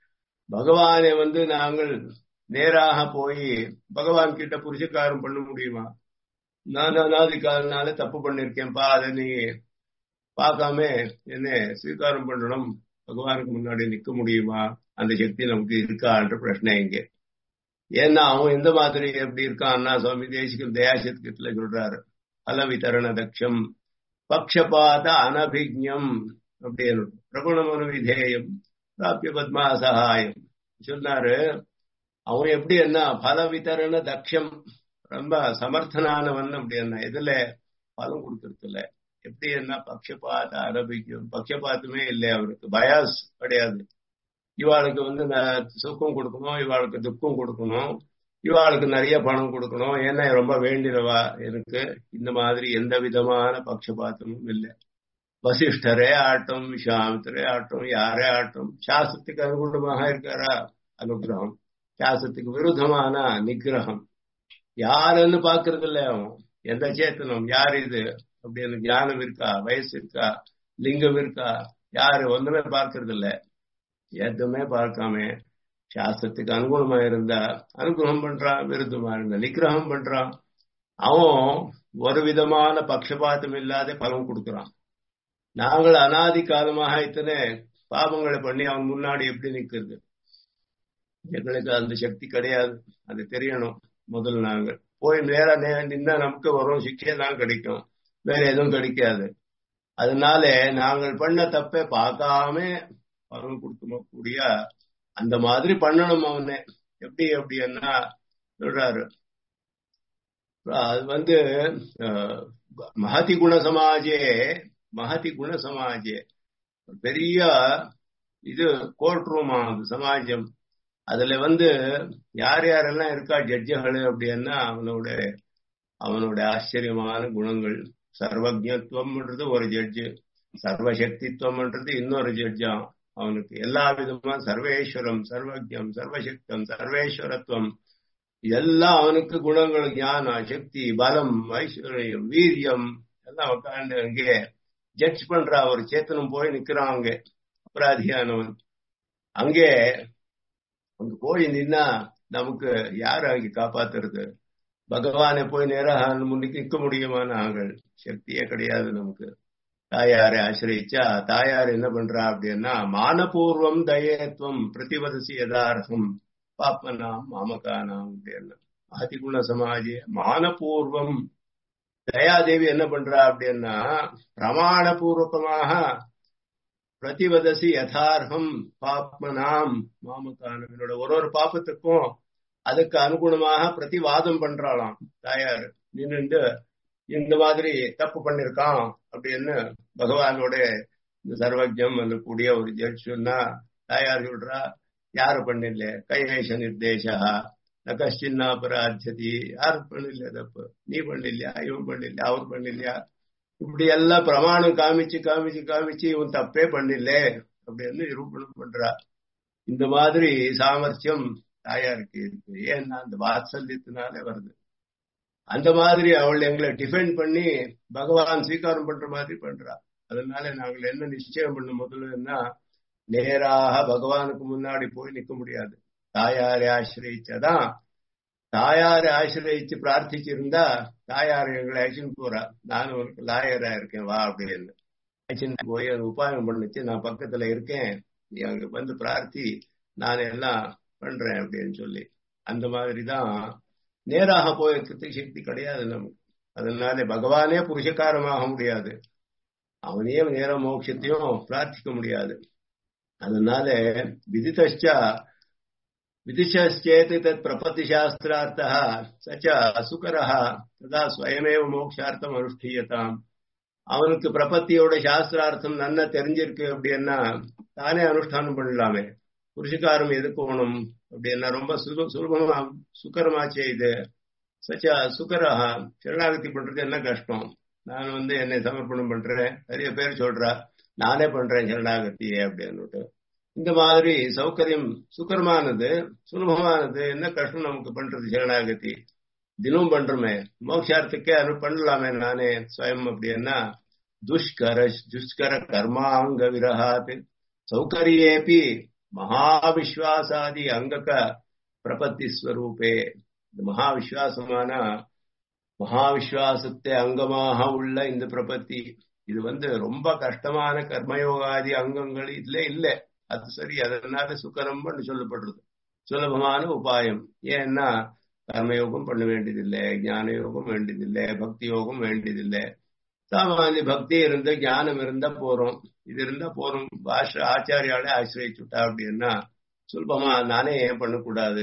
பகவானை வந்து நாங்கள் நேராக போய் பகவான் கிட்ட புருஷக்காரம் பண்ண முடியுமா நான் அனாதிகாலனால தப்பு பண்ணிருக்கேன்ப்பா அதை நீ பார்க்காம என்ன ஸ்வீகாரம் பண்ணணும் பகவானுக்கு முன்னாடி நிக்க முடியுமா அந்த சக்தி நமக்கு இருக்கான்ற பிரச்சனை இங்க ஏன்னா அவன் எந்த மாதிரி எப்படி இருக்கான்னா சுவாமி தேசிகம் தயாசத்துக்கத்துல சொல்றாரு பல விதரண தக்ஷம் பக்ஷபாத அனபிஜம் அப்படின்னு பிரகுணமனு விதேயம் பிராபிய பத்மா சகாயம் சொன்னாரு அவன் எப்படி என்ன பல விதரண தக்ஷம் ரொம்ப சமர்த்தனானவன் அப்படி என்ன எதுல பலம் கொடுக்கறதுல எப்படி என்ன பக்ஷபாத அரபிக்கும் பக்ஷபாத்துமே இல்லை அவருக்கு பயாஸ் கிடையாது இவாளுக்கு வந்து சுக்கம் கொடுக்கணும் இவாளுக்கு துக்கம் கொடுக்கணும் இவாளுக்கு நிறைய பணம் கொடுக்கணும் ஏன்னா ரொம்ப வேண்டினவா எனக்கு இந்த மாதிரி எந்த விதமான பட்சபாத்தமும் இல்லை வசிஷ்டரே ஆட்டம் விஸ்வாமித்தரே ஆட்டம் யாரே ஆட்டம் சாஸ்திரத்துக்கு அனுகூலமாக இருக்காரா அனுகிரகம் சாஸ்திரத்துக்கு விருத்தமான நிகிரகம் யாருன்னு பாக்குறது இல்ல அவன் எந்த சேத்தனம் யார் இது அப்படின்னு ஞானம் இருக்கா வயசு இருக்கா லிங்கம் இருக்கா யாரு ஒண்ணுமே பார்க்கறது இல்ல எதுவுமே பார்க்காம சாஸ்திரத்துக்கு அனுகூலமா இருந்தா அனுகிரகம் பண்றான் விருத்தமா இருந்தா நிகிரகம் பண்றான் அவன் ஒரு விதமான பட்சபாத்தம் இல்லாத பலம் கொடுக்கறான் நாங்கள் அனாதி காலமாக இத்தனை பாவங்களை பண்ணி அவன் முன்னாடி எப்படி நிக்கிறது எங்களுக்கு அந்த சக்தி கிடையாது அது தெரியணும் முதல் நாங்கள் போய் நேரா நின்னா நமக்கு வரும் சிக்ஷை தான் கிடைக்கும் வேற எதுவும் கிடைக்காது அதனால நாங்கள் பண்ண தப்பை பார்க்காம பலன் கொடுக்கக்கூடிய அந்த மாதிரி பண்ணணும் அவனே எப்படி அப்படின்னா சொல்றாரு அது வந்து மகதி குண சமாஜே மகதி குண சமாஜே பெரிய இது கோர்ட் ரூம் ஆகுது சமாஜம் அதுல வந்து யார் யாரெல்லாம் இருக்கா ஜட்ஜுகள் அப்படின்னா அவனோட அவனோட ஆச்சரியமான குணங்கள் சர்வஜத்துவம்ன்றது ஒரு ஜட்ஜு சர்வசக்தித்துவம்ன்றது இன்னொரு ஜட்ஜாம் அவனுக்கு எல்லா விதமா சர்வேஸ்வரம் சர்வஜம் சர்வசக்தம் சர்வேஸ்வரத்துவம் இதெல்லாம் அவனுக்கு குணங்கள் ஞானம் சக்தி பலம் ஐஸ்வர்யம் வீரியம் எல்லாம் உட்காந்து அங்கே ஜட்ஜ் பண்றா ஒரு சேத்தனம் போய் நிக்கிறான் அங்கே அபராதியானவன் அங்கே அங்க போய் நின்னா நமக்கு யாரு அங்கே காப்பாத்துறது பகவானை போய் நேராக முன்னுக்கு நிற்க முடியுமா நாங்கள் சக்தியே கிடையாது நமக்கு தாயாரை ஆசிரியிச்சா தாயார் என்ன பண்றா அப்படின்னா மானபூர்வம் தயத்துவம் பிரதிபதசி யதார்த்தம் பாப்பனாம் மாமகானாம் அப்படின்னு ஆதிகுண சமாஜி மானபூர்வம் தயாதேவி என்ன பண்றா அப்படின்னா பிரமாணபூர்வகமாக பிரதிபதசி யதார்த்தம் பாப்மனாம் மாமகானம் என்னோட ஒரு ஒரு பாப்பத்துக்கும் அதுக்கு அனுகுணமாக பிரதிவாதம் பண்றாளாம் தாயார் நின்று இந்த மாதிரி தப்பு பண்ணிருக்கான் அப்படின்னு பகவானோட இந்த சர்வஜம் கூடிய ஒரு ஜட்ஜ் சொன்னா தாயார் சொல்றா யாரு பண்ணில்ல கைவேஷ நிர்தேசா நகஷ்டின்னா அபராத்தியதி யாரு பண்ணில்ல தப்பு நீ பண்ணில்லையா இவன் பண்ணில்லையா அவர் பண்ணில்லையா இப்படி எல்லாம் பிரமாணம் காமிச்சு காமிச்சு காமிச்சு இவன் தப்பே பண்ணில்ல அப்படின்னு நிரூபணம் பண்றா இந்த மாதிரி சாமர்த்தியம் தாயாருக்கு இருக்கு ஏன்னா அந்த வாத்சல்யத்தினால வருது அந்த மாதிரி அவள் எங்களை டிஃபெண்ட் பண்ணி பகவான் ஸ்வீகாரம் பண்ற மாதிரி பண்றா அதனால நாங்கள் என்ன நிச்சயம் பண்ண முதல்லன்னா நேராக பகவானுக்கு முன்னாடி போய் நிற்க முடியாது தாயாரை ஆசிரியிச்சாதான் தாயாரை ஆசிரியிச்சு பிரார்த்திச்சிருந்தா தாயார் எங்களை அழைச்சின்னு போறா நான் உனக்கு லாயரா இருக்கேன் வா அப்படின்னு அழைச்சின்னு போய் அது உபாயம் பண்ணுச்சு நான் பக்கத்துல இருக்கேன் நீ அங்க வந்து பிரார்த்தி நான் எல்லாம் பண்றேன் அப்படின்னு சொல்லி அந்த மாதிரிதான் நேராக போயிருக்கிறதுக்கு சக்தி கிடையாது நமக்கு அதனால பகவானே புருஷக்காரமாக முடியாது அவனையே நேர மோட்சத்தையும் பிரார்த்திக்க முடியாது அதனால விதித்தா விதிச்சேத் தத் பிரபத்தி சாஸ்திரார்த்தः சச்ச அசுகரः ததா ஸ்வயமேவ மோட்சார்த்தம் அனுஷ்டீயதாம் அவனுக்கு பிரபத்தியோட சாஸ்திரார்த்தம் நன்னா தெரிஞ்சிருக்கு அப்படின்னா தானே அனுஷ்டானம் பண்ணலாமே புருஷகாரம் எதுக்கு போகணும் அப்படின்னா ரொம்ப சுலப சுலபமா சுக்கரமாச்சே இது சச்ச சுக்கரஹா சரணாகதி பண்றது என்ன கஷ்டம் நான் வந்து என்னை சமர்ப்பணம் பண்றேன் நிறைய பேர் சொல்றா நானே பண்றேன் சரணாகத்தியே அப்படின்னுட்டு இந்த மாதிரி சௌகரியம் சுக்கரமானது சுலபமானது என்ன கஷ்டம் நமக்கு பண்றது சரணாகதி தினமும் பண்றோமே மோட்சார்த்துக்கே அது பண்ணலாமே நானே ஸ்வயம் அப்படின்னா துஷ்கர துஷ்கர கர்மாங்க விரகாத் சௌகரியேபி மகாவிஸ்வாசாதி அங்கக பிரபத்தி ஸ்வரூபே இந்த மகாவிஸ்வாசமான மகாவிஸ்வாசத்தை அங்கமாக உள்ள இந்த பிரபத்தி இது வந்து ரொம்ப கஷ்டமான கர்மயோகாதி அங்கங்கள் இதுல இல்லை அது சரி அதனால சுக்கரம்னு சொல்லப்படுறது சுலபமான உபாயம் ஏன்னா கர்மயோகம் பண்ண வேண்டியதில்லை ஞான யோகம் வேண்டியதில்லை பக்தி யோகம் வேண்டியதில்லை சாமானிய பக்தி இருந்து ஞானம் இருந்தா போறோம் இது இருந்தா போறோம் பாஷ ஆச்சாரியாலே ஆசிரியச்சுட்டா அப்படின்னா சுலபமா நானே ஏன் பண்ணக்கூடாது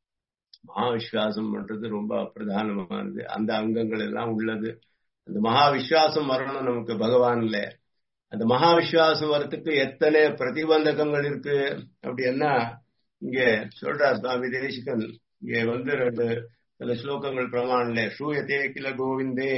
மகாவிஸ்வாசம் பண்றது ரொம்ப பிரதானமானது அந்த அங்கங்கள் எல்லாம் உள்ளது அந்த மகாவிஸ்வாசம் வரணும் நமக்கு பகவான்ல அந்த மகாவிஸ்வாசம் வரத்துக்கு எத்தனை பிரதிபந்தகங்கள் இருக்கு அப்படின்னா இங்க சொல்றார் சுவாமி தேசிகன் இங்க வந்து ரெண்டு சில ஸ்லோகங்கள் பிரமாணல சூயத்தே கில கோவிந்தே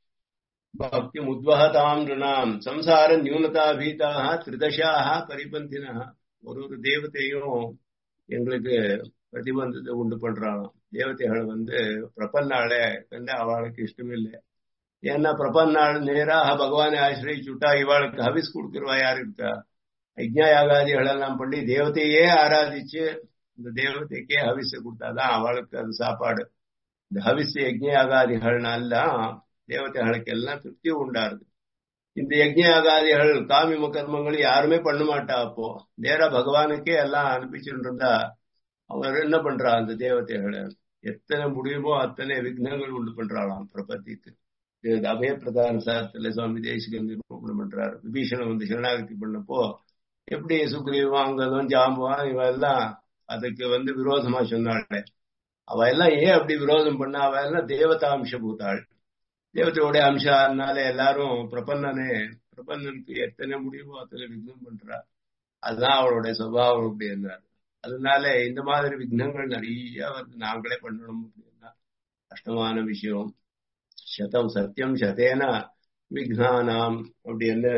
பக்தி உத்வகதாம் ருணாம் சம்சார நியூனதா பீதாக திரிதசாக பரிபந்தினா ஒரு ஒரு தேவத்தையும் எங்களுக்கு பிரதிபந்தத்தை உண்டு பண்றாங்க தேவதைகள் வந்து பிரபன்னாளே வந்து அவளுக்கு இஷ்டம் இல்லை ஏன்னா பிரபன்னாள் நேராக பகவானை ஆசிரிச்சுட்டா இவாளுக்கு ஹவிஸ் கொடுக்கிறவா யாரு இருக்கா யஜ்ஞா யாகாதிகள் எல்லாம் பண்ணி தேவத்தையே ஆராதிச்சு இந்த தேவதைக்கே ஹவிஸ கொடுத்தாதான் அவளுக்கு அது சாப்பாடு இந்த ஹவிஸ் யஜ்ஞ யாகாதிகள்னாலாம் தேவதைகளுக்கு எல்லாம் திருப்தி உண்டாருது இந்த யஜ்ஞ யாகாதிகள் காமிம கர்மங்கள் யாருமே பண்ண மாட்டா அப்போ நேரா பகவானுக்கே எல்லாம் அனுப்பிச்சுட்டு இருந்தா அவர் என்ன பண்றா அந்த தேவதைகளை எத்தனை முடியுமோ அத்தனை விக்னங்கள் உண்டு பண்றாளாம் பிரபத்திக்கு அபய பிரதான சாரத்துல சுவாமி தேசிகன் நிரூபணம் பண்றாரு விபீஷணன் வந்து சரணாகதி பண்ணப்போ எப்படி சுக்ரீவம் அங்கதம் ஜாம்பவான் இவ எல்லாம் அதுக்கு வந்து விரோதமா சொன்னாள் அவ எல்லாம் ஏன் அப்படி விரோதம் பண்ண அவ எல்லாம் தேவதாம்ச பூத்தாள் தேவதையோட அம்சானால எல்லாரும் பிரபன்னனே பிரபன்னனுக்கு எத்தனை முடியுமோ அத்தனை விக்னம் பண்றா அதுதான் அவளுடைய சுபாவம் அப்படி இருந்தார் அதனால இந்த மாதிரி விக்னங்கள் நிறைய வந்து நாங்களே பண்ணணும் அப்படின்னா கஷ்டமான விஷயம் சதம் சத்தியம் சதேன விக்னானாம் அப்படின்னு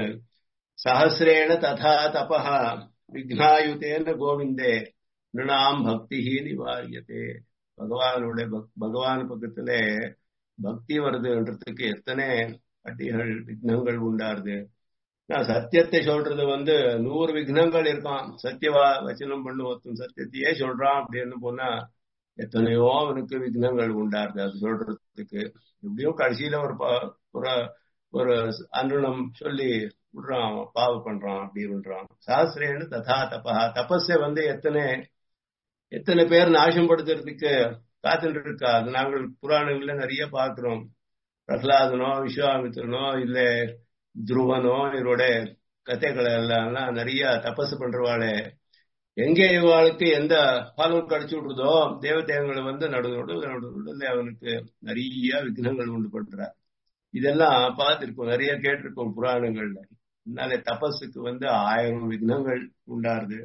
சஹசிரேண ததா தபா விக்னாயுதேன கோவிந்தே நிருணாம் பக்தி நிவாரியத்தே பகவானுடைய பகவான் பக்கத்துல பக்தி வருதுன்றதுக்கு எத்தனை அட்டிகள் விக்னங்கள் உண்டாருது நான் சத்தியத்தை சொல்றது வந்து நூறு விக்னங்கள் இருக்கான் சத்தியவா வச்சனம் பண்ணு ஒருத்தன் சத்தியத்தையே சொல்றான் அப்படின்னு போனா எத்தனையோ அவனுக்கு விக்னங்கள் உண்டாருது அது சொல்றதுக்கு எப்படியும் கடைசியில ஒரு ஒரு ஒரு அன்றுணம் சொல்லி விடுறான் பாவ பண்றான் அப்படி பண்றான் சாஸ்திரேன்னு ததா தபா தபஸை வந்து எத்தனை எத்தனை பேர் நாசம் படுத்துறதுக்கு காத்துட்டு இருக்கா அது நாங்கள் புராணங்கள்ல நிறைய பாக்குறோம் பிரகலாதனோ விஸ்வாமித்திரனோ இல்ல துருவனோ இவரோட கதைகளை எல்லாம் நிறைய தபசு பண்றவாளே எங்கே இவாளுக்கு எந்த பலம் கிடைச்சு விடுறதோ தேவதேவங்களை வந்து நடு நடு நடுவில் அவனுக்கு நிறைய விக்னங்கள் உண்டு பண்றார் இதெல்லாம் பார்த்திருக்கோம் நிறைய கேட்டிருக்கோம் புராணங்கள்ல அதனால தபஸுக்கு வந்து ஆயிரம் விக்னங்கள் உண்டாருது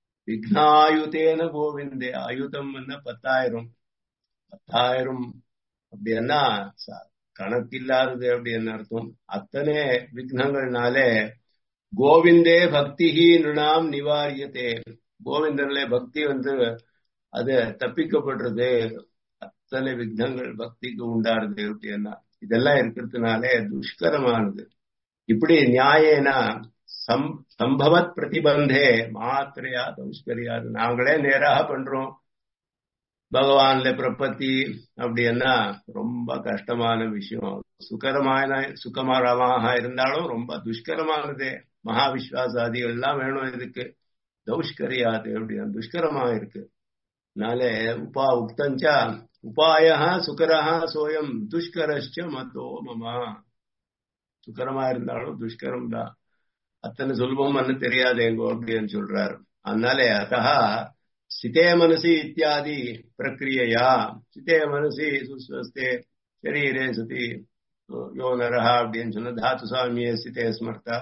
விக்னாயுதேன கோவிந்தே ஆயுதம் பத்தாயிரம் பத்தாயிரம் அப்படின்னா கணக்கில்லாதது அப்படின்னு அர்த்தம் அத்தனை விக்னங்கள்னாலே கோவிந்தே பக்தி நிருணாம் நிவாரியத்தே கோவிந்தன்ல பக்தி வந்து அது தப்பிக்கப்படுறது அத்தனை விக்னங்கள் பக்திக்கு உண்டாருது அப்படின்னா இதெல்லாம் இருக்கிறதுனாலே துஷ்கரமானது இப்படி நியாயனா சம் சம்பவத் பிரதிபந்தே மாத்திரையா தௌஷ்கரியாது நாங்களே நேராக பண்றோம் பகவான்ல பிரபத்தி அப்படின்னா ரொம்ப கஷ்டமான விஷயம் சுகரமான சுகமரமாக இருந்தாலும் ரொம்ப துஷ்கரமானதே மகா விஸ்வாசாதிகள் எல்லாம் வேணும் இதுக்கு தௌஷ்கரியாது அப்படின்னா துஷ்கரமா இருக்கு நாளே உபா உக்தஞ்சா உபாய சுகரா சோயம் துஷ்கரஷ்ட மதோ மமா சுகரமா இருந்தாலும் துஷ்கரம் தான் அத்தனை சுலபம்னு தெரியாதேங்கோ அப்படின்னு சொல்றாரு அதனால அத்தா சிதே மனசி இத்தியாதி பிரக்கிரியா சிதே மனசி சுஸ்வஸ்தே சரீரே சதி யோ நரஹா அப்படின்னு சொன்ன தாத்து சாமியே சிதே ஸ்மர்த்தா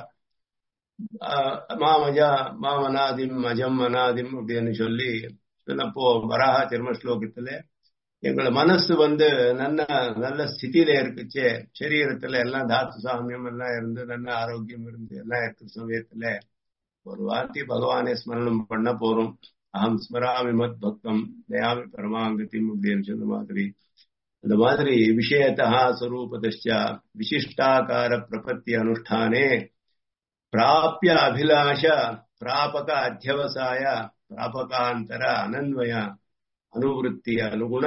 மாமஜா மாமனாதிம் அஜம் அனாதிம் அப்படின்னு சொல்லி சொன்னப்போ வராக திரும ஸ்லோகத்துல எங்களை மனசு வந்து நல்ல நல்ல ஸ்திதியில இருக்குச்சே சரீரத்துல எல்லாம் தாத்து சாமியம் எல்லாம் இருந்து நல்ல ஆரோக்கியம் இருந்து எல்லாம் இருக்கிற சமயத்துல ஒரு வார்த்தை பகவானே ஸ்மரணம் பண்ண போறோம் அகம் ஸ்மராமி மத் பக்தம் தயாமி பரமாங்கத்திம் அப்படின்னு சொன்ன மாதிரி அந்த மாதிரி விஷயத்தா ஸ்வரூபதா விசிஷ்டாகார பிரபத்தி அனுஷ்டானே பிராபிய அபிலாஷ பிராபக அத்தியவசாய பிராபகாந்தர அனன்வய ಅನುವೃತ್ತಿಯ ಅನುಗುಣ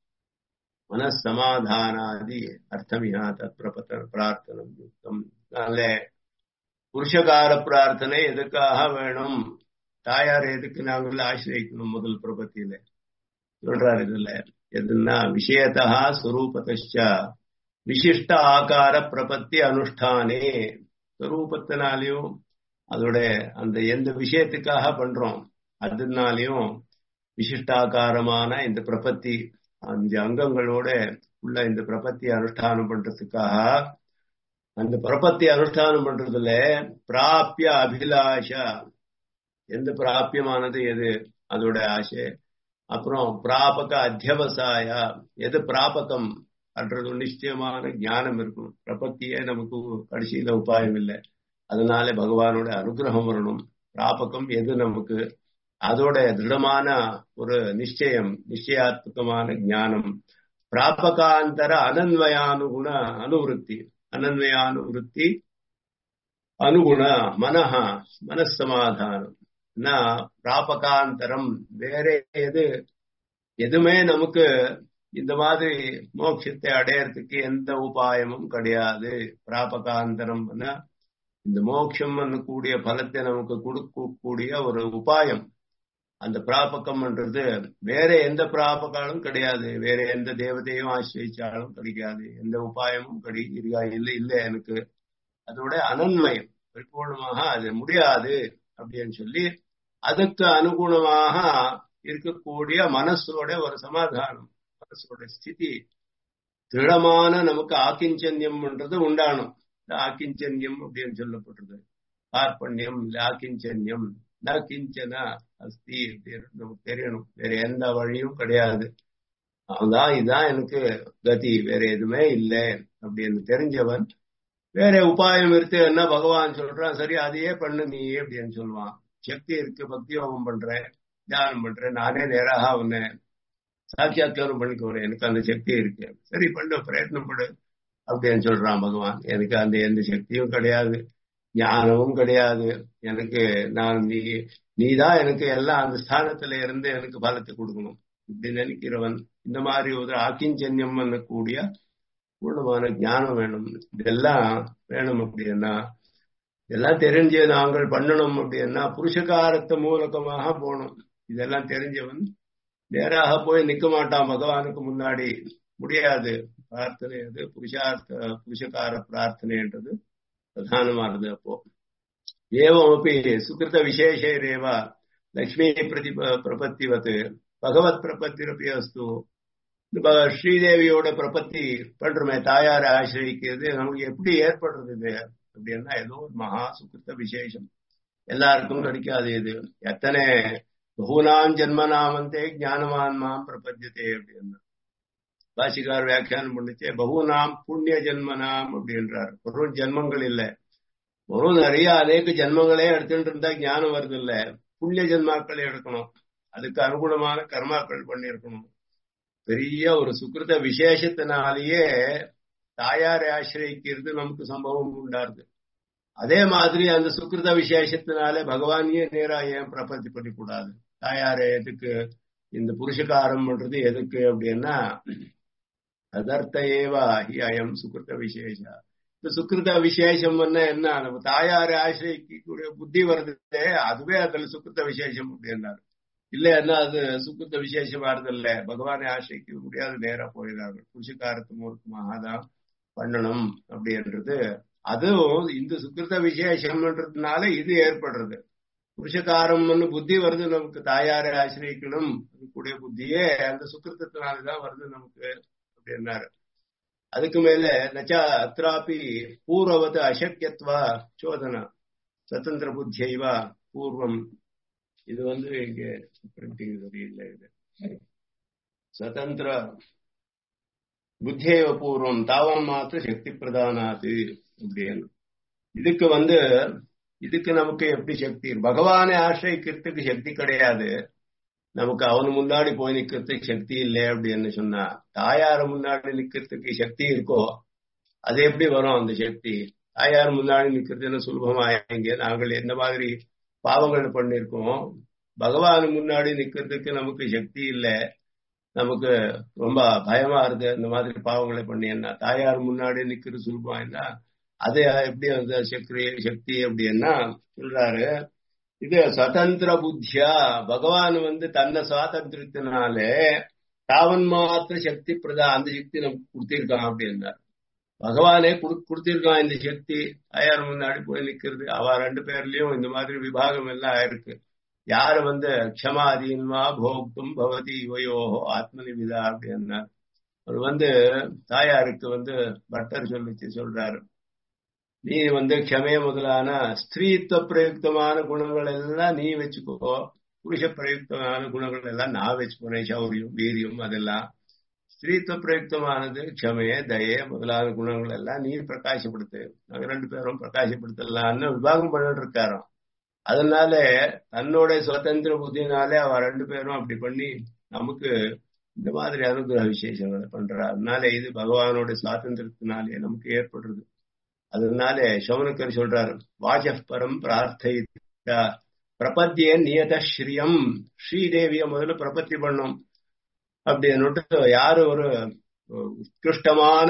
ಮನಸ್ಸಮಾಧಾನಾದಿ ಅರ್ಥಮಿಹ ತತ್ಪ್ರಪತ ಪ್ರಾರ್ಥನೆ ಯುಕ್ತಂ ಅಲ್ಲೇ புருஷகார பிரார்த்தனை எதுக்காக வேணும் தாயார் எதுக்கு நாங்கள் ஆசிரியக்கணும் முதல் பிரபத்தியில சொல்றாரு இதுல எதுன்னா விஷயத்தா ஸ்வரூபத்தா விசிஷ்ட ஆகார பிரபத்தி அனுஷ்டானே ஸ்வரூபத்தினாலையும் அதோட அந்த எந்த விஷயத்துக்காக பண்றோம் அதனாலையும் விசிஷ்டாகாரமான இந்த பிரபத்தி அஞ்சு அங்கங்களோட உள்ள இந்த பிரபத்தி அனுஷ்டானம் பண்றதுக்காக அந்த பிரபத்தி அனுஷ்டானம் பண்றதுல பிராபிய அபிலாஷா எந்த பிராபியமானது எது அதோட ஆசை அப்புறம் பிராபக அத்தியவசாயா எது பிராபகம் அன்றது நிச்சயமான ஞானம் இருக்கணும் பிரபத்தியே நமக்கு கடைசியில உபாயம் இல்லை அதனால பகவானோட அனுகிரகம் வரணும் பிராபகம் எது நமக்கு அதோட திருடமான ஒரு நிச்சயம் நிச்சயாத்மகமான ஞானம் பிராபகாந்தர அனன்வயானுகுண அனுவருத்தி அனன்வயானுவருத்தி அனுகுண மனஹ மனசமாதானம் பிராபகாந்தரம் வேற எது எதுவுமே நமக்கு இந்த மாதிரி மோட்சத்தை அடையறதுக்கு எந்த உபாயமும் கிடையாது பிராபகாந்தரம் இந்த மோட்சம் கூடிய பலத்தை நமக்கு கொடுக்கக்கூடிய ஒரு உபாயம் அந்த பிராபகம்ன்றது வேற எந்த பிராபகாலும் கிடையாது வேற எந்த தேவதையும் ஆசிரிச்சாலும் கிடைக்காது எந்த உபாயமும் கிடை இல்லை இல்லை எனக்கு அதோட அனன்மயம் பரிபூர்ணமாக அது முடியாது அப்படின்னு சொல்லி அதுக்கு அனுகுணமாக இருக்கக்கூடிய மனசோட ஒரு சமாதானம் மனசோட ஸ்திதி திருடமான நமக்கு ஆக்கிஞ்சன்யம்ன்றது உண்டானும் ஆக்கிஞ்சன்யம் அப்படின்னு சொல்லப்பட்டது கார்பண்யம் ஆக்கிஞ்சன்யம் ந கிஞ்சன அஸ்தி அப்படின்னு நமக்கு தெரியணும் வேற எந்த வழியும் கிடையாது அதான் இதான் எனக்கு கதி வேற எதுவுமே இல்லை அப்படின்னு தெரிஞ்சவன் வேற உபாயம் இருக்கு என்ன பகவான் சொல்றான் சரி அதையே பண்ணு நீ அப்படின்னு சொல்லுவான் சக்தி இருக்கு பக்தி யோகம் பண்றேன் தியானம் பண்றேன் நானே நேராக அவனை சாட்சியாத்காரம் பண்ணிக்கோறேன் எனக்கு அந்த சக்தி இருக்கு சரி பண்ணு பிரயத்னம் படு அப்படின்னு சொல்றான் பகவான் எனக்கு அந்த எந்த சக்தியும் கிடையாது ஞானமும் கிடையாது எனக்கு நான் நீ நீதான் எனக்கு எல்லாம் அந்த ஸ்தானத்துல இருந்து எனக்கு பலத்தை கொடுக்கணும் இப்படி நினைக்கிறவன் இந்த மாதிரி ஒரு ஆக்கிஞ்சன்யம் கூடிய பூர்ணமான ஞானம் வேணும் இதெல்லாம் வேணும் அப்படின்னா இதெல்லாம் தெரிஞ்சு நாங்கள் பண்ணணும் அப்படின்னா புருஷகாரத்தை மூலகமாக போகணும் இதெல்லாம் தெரிஞ்சவன் நேராக போய் நிக்க மாட்டான் பகவானுக்கு முன்னாடி முடியாது பிரார்த்தனை அது புருஷார்த்த புருஷகார பிரார்த்தனைன்றது பிரதானமானது அப்போ ஏவமப்பி சுகிருத விசேஷேரேவ லக்ஷ்மி பிரதி பிரபத்திவத் பகவத் பிரபத்திரப்பி அஸ்து ஸ்ரீதேவியோட பிரபத்தி பண்றோமே தாயார ஆசிரிக்கிறது நமக்கு எப்படி ஏற்படுறது இது அப்படின்னா ஏதோ ஒரு மகா சுகிருத்த விசேஷம் எல்லாருக்கும் கிடைக்காது இது எத்தனை பகுனாம் ஜென்மநாமந்தே ஞானவான் மாம் பிரபத்தியதே அப்படின்னா பாஷிகார் வியாக்கியானம் பண்ணிச்சே பகுநாம் புண்ணிய ஜென்மனாம் அப்படின்றார் ஒரு ஜென்மங்கள் இல்லை ஒரு நிறைய அநேக ஜென்மங்களே எடுத்துட்டு இருந்தா ஞானம் வருது இல்ல புண்ணிய ஜென்மாக்கள் எடுக்கணும் அதுக்கு அனுகுணமான கர்மாக்கள் பண்ணியிருக்கணும் பெரிய ஒரு சுக்கிருத விசேஷத்தினாலேயே தாயாரை ஆசிரியக்கிறது நமக்கு சம்பவம் உண்டாருது அதே மாதிரி அந்த சுக்கிருத விசேஷத்தினாலே பகவானையே நேரா ஏன் பிரபத்தி பண்ணிக்கூடாது தாயாரை எதுக்கு இந்த புருஷகாரம் பண்றது எதுக்கு அப்படின்னா அதர்த்த ஏவா ஹி அயம் சுக்கிருத விசேஷா இந்த சுக்கிருத விசேஷம் என்ன நம்ம தாயாரை ஆசிரியக்கூடிய புத்தி வருது அதுவே அதுல சுக்கிருத விசேஷம் அப்படின்னாரு இல்லைன்னா அது சுக்கிருத்த விசேஷமா இருதில்ல பகவானை ஆசிரிக்க முடியாது நேரா போயிடாங்க புருஷகாரத்து மூர்க்கமாக தான் பண்ணணும் அப்படின்றது அதுவும் இந்த சுக்கிருத்த விசேஷம்ன்றதுனால இது ஏற்படுறது புருஷகாரம்னு புத்தி வருது நமக்கு தாயாரை ஆசிரியக்கணும் கூடிய புத்தியே அந்த சுக்கிருத்தத்தினாலதான் வருது நமக்கு அப்படின்னாரு அதுக்கு மேல நச்சா அத்ராபி பூர்வவத் அசக்கியத்வா சோதனா சுதந்திர புத்தியைவா பூர்வம் இது வந்து இங்க பிரிண்டிங் சரியில்லை இது சுதந்திர புத்தியவ பூர்வம் தாவம் மாத்திர சக்தி பிரதானாது அப்படின்னு இதுக்கு வந்து இதுக்கு நமக்கு எப்படி சக்தி பகவானை ஆசிரியக்கிறதுக்கு சக்தி கிடையாது நமக்கு அவனு முன்னாடி போய் நிக்கிறதுக்கு சக்தி இல்லை அப்படின்னு சொன்னா தாயார முன்னாடி நிக்கிறதுக்கு சக்தி இருக்கோ அது எப்படி வரும் அந்த சக்தி தாயார் முன்னாடி நிக்கிறது என்ன சுலபமா இங்க நாங்கள் எந்த மாதிரி பாவங்கள் பண்ணிருக்கோம் பகவான் முன்னாடி நிக்கிறதுக்கு நமக்கு சக்தி இல்லை நமக்கு ரொம்ப பயமா இருக்கு இந்த மாதிரி பாவங்களை பண்ணி என்ன தாயார் முன்னாடி நிக்கிறது சுலபமா என்ன அது எப்படி அந்த சக்தி சக்தி அப்படின்னா சொல்றாரு இது சுதந்திர புத்தியா பகவான் வந்து தன்னை சுவாதந்திரத்தினாலே தாவன் மாத்திர சக்தி பிரதா அந்த சக்தி நமக்கு கொடுத்திருக்கான் அப்படின்னார் பகவானே கொடுத்திருக்கான் இந்த சக்தி தாயார் முன்னாடி போய் நிக்கிறது அவ ரெண்டு பேர்லயும் இந்த மாதிரி விபாகம் எல்லாம் இருக்கு யாரு வந்து க்ஷமாதீன்வா போக்தும் பவதி இவையோஹோ ஆத்மனிவிதா அப்படின்னார் அவர் வந்து தாயாருக்கு வந்து பட்டர் சொல்லிச்சு சொல்றாரு நீ வந்து க்ஷமே முதலான ஸ்திரீத்துவ பிரயுக்தமான குணங்கள் எல்லாம் நீ வச்சுக்கோ புருஷ பிரயுக்தமான குணங்கள் எல்லாம் நான் வச்சுக்கோனேன் சௌரியம் வீரியம் அதெல்லாம் ஸ்திரீத்துவ பிரயுக்தமானது க்ஷமே தயே முதலான குணங்கள் எல்லாம் நீ பிரகாசப்படுத்து நாங்க ரெண்டு பேரும் பிரகாசப்படுத்தலாம்னு விவாகம் பண்ணிட்டு இருக்காராம் அதனால தன்னோட சுதந்திர புத்தினாலே அவ ரெண்டு பேரும் அப்படி பண்ணி நமக்கு இந்த மாதிரி அனுகிரக விசேஷங்களை பண்றா அதனால இது பகவானோட சுவாதந்திரத்தினாலே நமக்கு ஏற்படுறது அதனால சௌனக்கர் சொல்றாரு வாஜ பரம் பிரார்த்த பிரபத்திய நியத ஸ்ரீயம் ஸ்ரீதேவிய முதல்ல பிரபத்தி பண்ணும் அப்படின்னுட்டு யாரு ஒரு உத்கிருஷ்டமான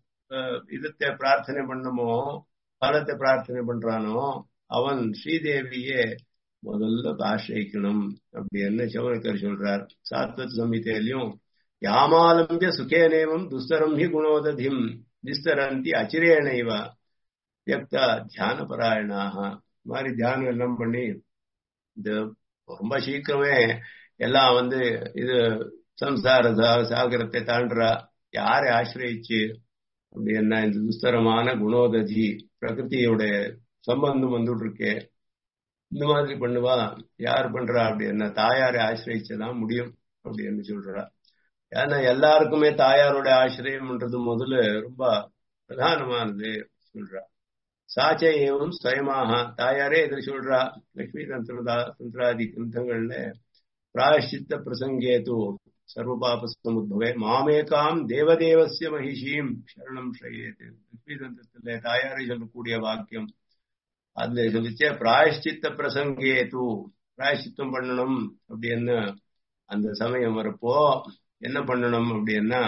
இதத்தை பிரார்த்தனை பண்ணுமோ பலத்தை பிரார்த்தனை பண்றானோ அவன் ஸ்ரீதேவியே முதல்ல ஆசிரிக்கணும் அப்படின்னு சௌனக்கர் சொல்றார் சாத்வத் சம்ஹிதையிலையும் யாமாலம்பிய சுகேனேவம் துஸ்தரம் ஹி குணோததிம் நிஸ்தரந்தி அச்சிரேனைவ வியக்தா தியான பராயணாக மாதிரி தியானம் எல்லாம் பண்ணி இந்த ரொம்ப சீக்கிரமே எல்லாம் வந்து இது சம்சார சாகரத்தை தாண்டா யாரை ஆசிரியிச்சு அப்படின்னா இந்த துஸ்தரமான குணோததி பிரகிருதியோட சம்பந்தம் வந்துட்டு இருக்கே இந்த மாதிரி பண்ணுவா யார் பண்றா அப்படின்னா தாயாரை ஆசிரியச்சதான் முடியும் அப்படின்னு சொல்றா ஏன்னா எல்லாருக்குமே தாயாரோட ஆசிரியம்ன்றது முதல்ல ரொம்ப பிரதானமானது சொல்றா சாச்ச ஏவம் ஸ்வயமாக தாயாரே எதிர் சொல்றா லட்சுமி தந்திரதா தந்திராதி கிரந்தங்கள்ல பிராயஷ்சித்த பிரசங்கேது சர்வபாப சமுத்பவே மாமேகாம் தேவதேவசிய மகிஷீம் சரணம் ஷயேது லட்சுமி தந்திரத்துல தாயாரை சொல்லக்கூடிய வாக்கியம் அதுல சொல்லிச்சே பிராயஷ்சித்த பிரசங்கேது பிராயஷ்சித்தம் பண்ணணும் அப்படின்னு அந்த சமயம் வரப்போ என்ன பண்ணணும் அப்படின்னா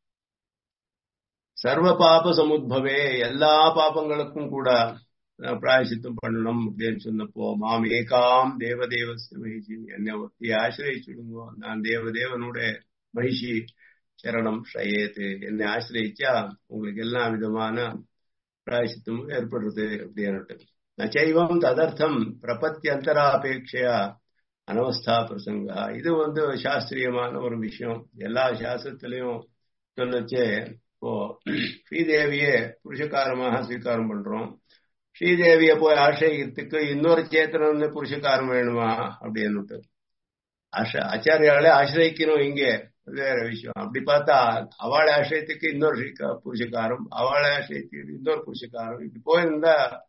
சர்வ பாப சமுத்பவே எல்லா பாபங்களுக்கும் கூட பிராயசித்தம் பண்ணணும் அப்படின்னு சொன்னப்போ மாம் ஏகாம் தேவதேவஸ்ய மகிஷி என்னை ஒத்தி ஆசிரியிச்சுடுங்கோ நான் தேவதேவனோட மகிஷி சரணம் ஷயேத்து என்னை ஆசிரியிச்சா உங்களுக்கு எல்லா விதமான பிராயசித்தமும் ஏற்படுறது அப்படின்னுட்டு நச்சைவம் ததர்த்தம் பிரபத்தியந்தராபேட்சையா அனவஸ்தா பிரசங்கா இது வந்து சாஸ்திரியமான ஒரு விஷயம் எல்லா சாஸ்திரத்திலையும் சொன்னச்சே இப்போ ஸ்ரீதேவியே புருஷகாரமாக ஸ்வீகாரம் பண்றோம் ஸ்ரீதேவிய போய் ஆசிரியத்துக்கு இன்னொரு சேத்தனம் புருஷகாரம் வேணுமா அப்படின்னுட்டு ஆச்சாரியாலே ஆசிரியக்கணும் இங்கே வேற விஷயம் அப்படி பார்த்தா அவளை ஆசிரியத்துக்கு இன்னொரு புருஷகாரம் அவளை ஆசிரியத்துக்கு இன்னொரு புருஷகாரம் இப்படி போயிருந்தா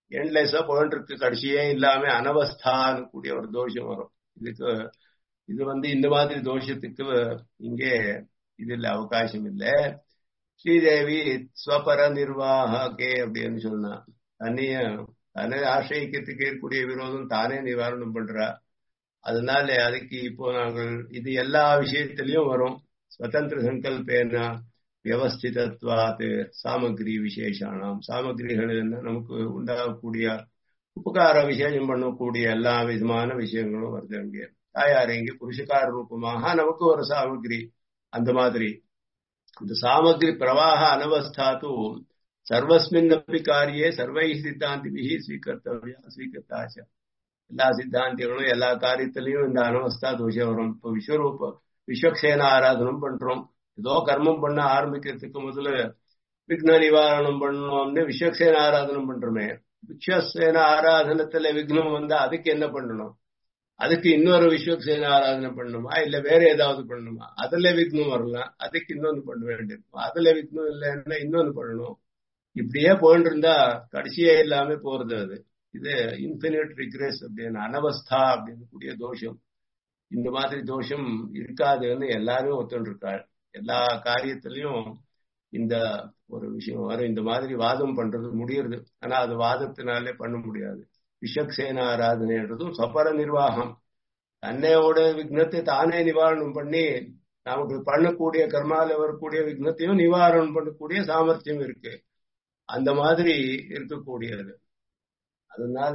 எண்ட்லெஸ்ஸா போயிட்டு இருக்கு கடைசியே இல்லாம அனவஸ்தான்னு கூடிய ஒரு தோஷம் வரும் இதுக்கு இது வந்து இந்த மாதிரி தோஷத்துக்கு இங்கே இதுல அவகாசம் இல்லை ஸ்ரீதேவி ஸ்வபர நிர்வாகே அப்படின்னு சொன்னா தன்னைய தன்னை ஆசிரியக்கிறதுக்கு இருக்கக்கூடிய விரோதம் தானே நிவாரணம் பண்றா அதனால அதுக்கு இப்போ நாங்கள் இது எல்லா விஷயத்திலையும் வரும் சுதந்திர சங்கல்பேனா வியவஸ்திதத்வாத் சாமகிரி விசேஷானாம் சாமகிரிகள் என்ன நமக்கு உண்டாகக்கூடிய உபகார விசேஷம் பண்ணக்கூடிய எல்லா விதமான விஷயங்களும் வருது அங்கே தாயார் இங்கே புருஷகார ரூபமாக நமக்கு ஒரு சாமகிரி அந்த மாதிரி இந்த சாமகிரி பிரவாக அனவஸ்தாத்து சர்வஸ்மின் அப்படி காரியே சர்வை சித்தாந்திபிகி ஸ்வீகர்த்தவியா ஸ்வீகர்த்தாச்ச எல்லா சித்தாந்திகளும் எல்லா காரியத்திலையும் இந்த அனவஸ்தா தோஷம் வரும் இப்போ விஸ்வரூப விஸ்வக்சேன ஆராதனம் பண்றோம் ஏதோ கர்மம் பண்ண ஆரம்பிக்கிறதுக்கு முதல்ல விக்ன நிவாரணம் பண்ணணும்னு விஸ்வக்சேன ஆராதனம் பண்றோமே விஸ்வசேன ஆராதனத்துல விக்னம் வந்தா அதுக்கு என்ன பண்ணணும் அதுக்கு இன்னொரு விஸ்வக்சேன ஆராதனை பண்ணணுமா இல்ல வேற ஏதாவது பண்ணணுமா அதுல விக்னம் வரலாம் அதுக்கு இன்னொன்னு பண்ண வேண்டியிருக்கும் அதுல விக்னம் இல்லைன்னா இன்னொன்னு பண்ணணும் இப்படியே போயிட்டு இருந்தா கடைசியே இல்லாம போறது அது இது இன்பினிட் ரிக்ரெஸ் அப்படின்னு அனவஸ்தா அப்படின்னு கூடிய தோஷம் இந்த மாதிரி தோஷம் இருக்காதுன்னு எல்லாரும் ஒத்துட்டு இருக்காள் எல்லா காரியத்திலையும் இந்த ஒரு விஷயம் வரும் இந்த மாதிரி வாதம் பண்றது முடியறது ஆனா அது வாதத்தினாலே பண்ண முடியாது விஷக்சேன ஆராதனைன்றதும் சபர நிர்வாகம் தன்னையோட விக்னத்தை தானே நிவாரணம் பண்ணி நமக்கு பண்ணக்கூடிய கர்மால வரக்கூடிய விக்னத்தையும் நிவாரணம் பண்ணக்கூடிய சாமர்த்தியம் இருக்கு அந்த மாதிரி இருக்கக்கூடியது அதனால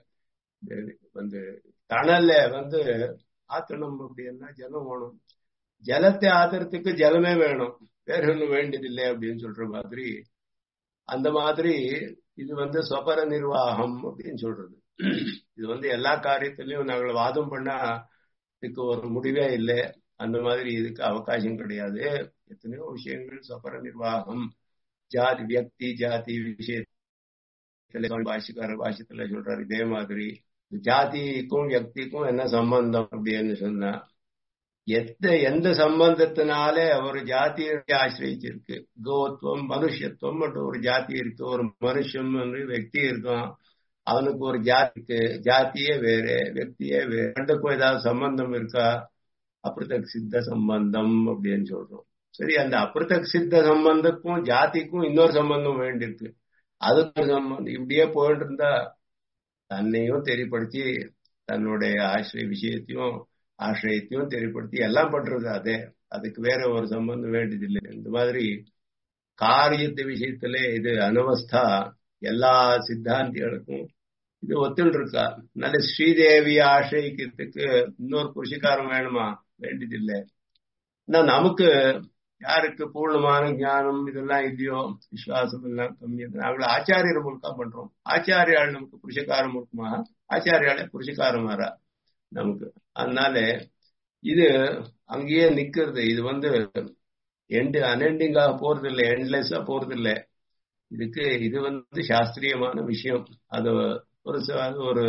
வந்து தணல்ல வந்து ஆத்தணும் அப்படின்னா ஜலம் வேணும் ஜலத்தை ஆத்துறதுக்கு ஜலமே வேணும் வேற ஒன்றும் வேண்டியதில்லை அப்படின்னு சொல்ற மாதிரி அந்த மாதிரி இது வந்து சொபர நிர்வாகம் அப்படின்னு சொல்றது இது வந்து எல்லா காரியத்திலையும் நாங்கள் வாதம் பண்ணா இதுக்கு ஒரு முடிவே இல்லை அந்த மாதிரி இதுக்கு அவகாசம் கிடையாது எத்தனையோ விஷயங்கள் சொபர நிர்வாகம் ஜாதி வியக்தி ஜாதி விஷயத்துல பாஷிக்கார பாஷத்துல சொல்றாரு இதே மாதிரி ஜாதிக்கும் வியக்திக்கும் என்ன சம்பந்தம் அப்படின்னு சொன்னா எந்த எந்த சம்பந்தத்தினால ஒரு ஜாதியை ஆசிரியிச்சிருக்கு கோத்துவம் மனுஷத்துவம் மற்றும் ஒரு ஜாதி இருக்கு ஒரு மனுஷன் வெக்தி இருக்கும் அவனுக்கு ஒரு ஜாதி இருக்கு ஜாத்தியே வேற வெக்தியே வேற ரெண்டுக்கும் ஏதாவது சம்பந்தம் இருக்கா அப்பிரதக் சித்த சம்பந்தம் அப்படின்னு சொல்றோம் சரி அந்த அப்பிரதக் சித்த சம்பந்தக்கும் ஜாதிக்கும் இன்னொரு சம்பந்தம் வேண்டியிருக்கு அதுக்கு ஒரு சம்பந்தம் இப்படியே போயிட்டு இருந்தா தன்னையும் தெரியப்படுத்தி தன்னுடைய ஆசிரிய விஷயத்தையும் ஆசிரியத்தையும் தெரியப்படுத்தி எல்லாம் பண்றது அதே அதுக்கு வேற ஒரு சம்பந்தம் வேண்டியதில்லை இந்த மாதிரி காரியத்து விஷயத்துல இது அனவஸ்தா எல்லா சித்தாந்திகளுக்கும் இது ஒத்துள் இருக்கா நல்ல ஸ்ரீதேவி ஆசிரியக்கிறதுக்கு இன்னொரு புருஷகாரம் வேணுமா வேண்டியதில்லை நமக்கு யாருக்கு பூர்ணமான ஞானம் இதெல்லாம் இல்லையோ விசுவாசம் எல்லாம் கம்மி நாங்கள் ஆச்சாரியர் மூலக்கா பண்றோம் ஆச்சாரியால் நமக்கு புருஷகாரம் இருக்குமா ஆச்சாரியால புருஷகாரம் வரா நமக்கு அதனால இது அங்கேயே நிக்கிறது இது வந்து எண்டு அன்எண்டிங்காக போறது இல்லை எண்ட்லெஸ்ஸா போறது இல்லை இதுக்கு இது வந்து சாஸ்திரியமான விஷயம் அது ஒரு ஒரு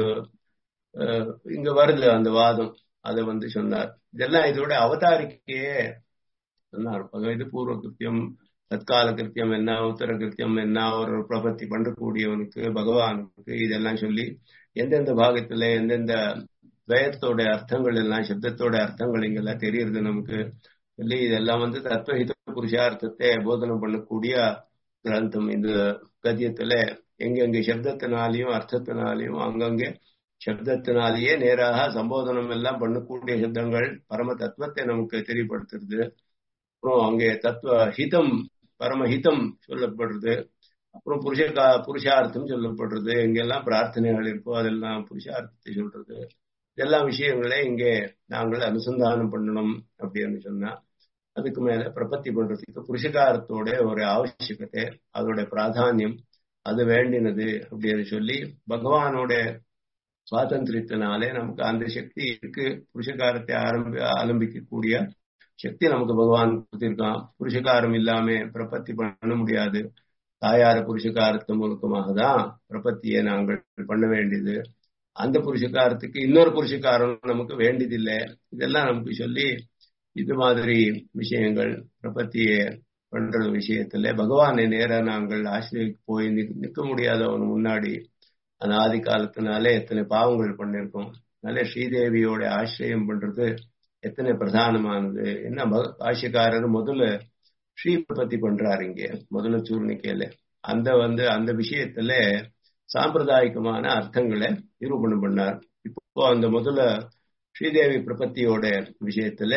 இங்க வருது அந்த வாதம் அதை வந்து சொன்னார் இதெல்லாம் இதோட அவதாரிக்கையே சொன்னார் இது பூர்வ கிருத்தியம் தற்கால கிருத்தியம் என்ன உத்தர கிருத்தியம் என்ன ஒரு பிரபத்தி பண்ணக்கூடியவனுக்கு பகவானுக்கு இதெல்லாம் சொல்லி எந்தெந்த பாகத்துல எந்தெந்த துவயத்தோட அர்த்தங்கள் எல்லாம் சப்தத்தோட அர்த்தங்கள் இங்கெல்லாம் தெரியுது நமக்கு சொல்லி இதெல்லாம் வந்து தத்வஹித புருஷார்த்தத்தை போதனம் பண்ணக்கூடிய கிரந்தம் இந்த கத்தியத்துல எங்கெங்க சப்தத்தினாலையும் அர்த்தத்தினாலையும் அங்கங்கே சப்தத்தினாலேயே நேராக சம்போதனம் எல்லாம் பண்ணக்கூடிய சப்தங்கள் பரம தத்துவத்தை நமக்கு தெரியப்படுத்துறது அப்புறம் அங்கே தத்துவ ஹிதம் பரமஹிதம் சொல்லப்படுறது அப்புறம் புருஷ புருஷார்த்தம் சொல்லப்படுறது எங்கெல்லாம் பிரார்த்தனைகள் இருக்கோ அதெல்லாம் புருஷார்த்தத்தை சொல்றது இதெல்லாம் விஷயங்களே இங்கே நாங்கள் அனுசந்தானம் பண்ணணும் அப்படின்னு சொன்னா அதுக்கு மேல பிரபத்தி பண்றதுக்கு புருஷகாரத்தோட ஒரு அவசியக்கத்தை அதோட பிராதானியம் அது வேண்டினது அப்படின்னு சொல்லி பகவானோட சுவாதந்திரத்தினாலே நமக்கு அந்த சக்தி இருக்கு புருஷகாரத்தை ஆரம்பி ஆரம்பிக்கக்கூடிய சக்தி நமக்கு பகவான் கொடுத்திருக்கான் புருஷகாரம் இல்லாம பிரபத்தி பண்ண முடியாது தாயார புருஷகாரத்து மூலக்கமாக தான் பிரபத்தியை நாங்கள் பண்ண வேண்டியது அந்த புருஷகாரத்துக்கு இன்னொரு புருஷகாரம் நமக்கு வேண்டியதில்லை இதெல்லாம் நமக்கு சொல்லி இது மாதிரி விஷயங்கள் பிரபத்திய பண்ற விஷயத்துல பகவானை நேர நாங்கள் ஆசிரியக்கு போய் நிற்க முடியாதவன் முன்னாடி அனாதி காலத்தினாலே எத்தனை பாவங்கள் பண்ணிருக்கோம் அதனால ஸ்ரீதேவியோட ஆசிரியம் பண்றது எத்தனை பிரதானமானது என்ன பாஷ்யக்காரர் முதல்ல ஸ்ரீ பத்தி பண்றாரு இங்க முதல்ல சூர்ணிக்கையில அந்த வந்து அந்த விஷயத்துல சாம்பிரதாயிகமான அர்த்தங்களை நிரூபணம் பண்ணார் இப்போ அந்த முதல்ல ஸ்ரீதேவி பிரபத்தியோட விஷயத்துல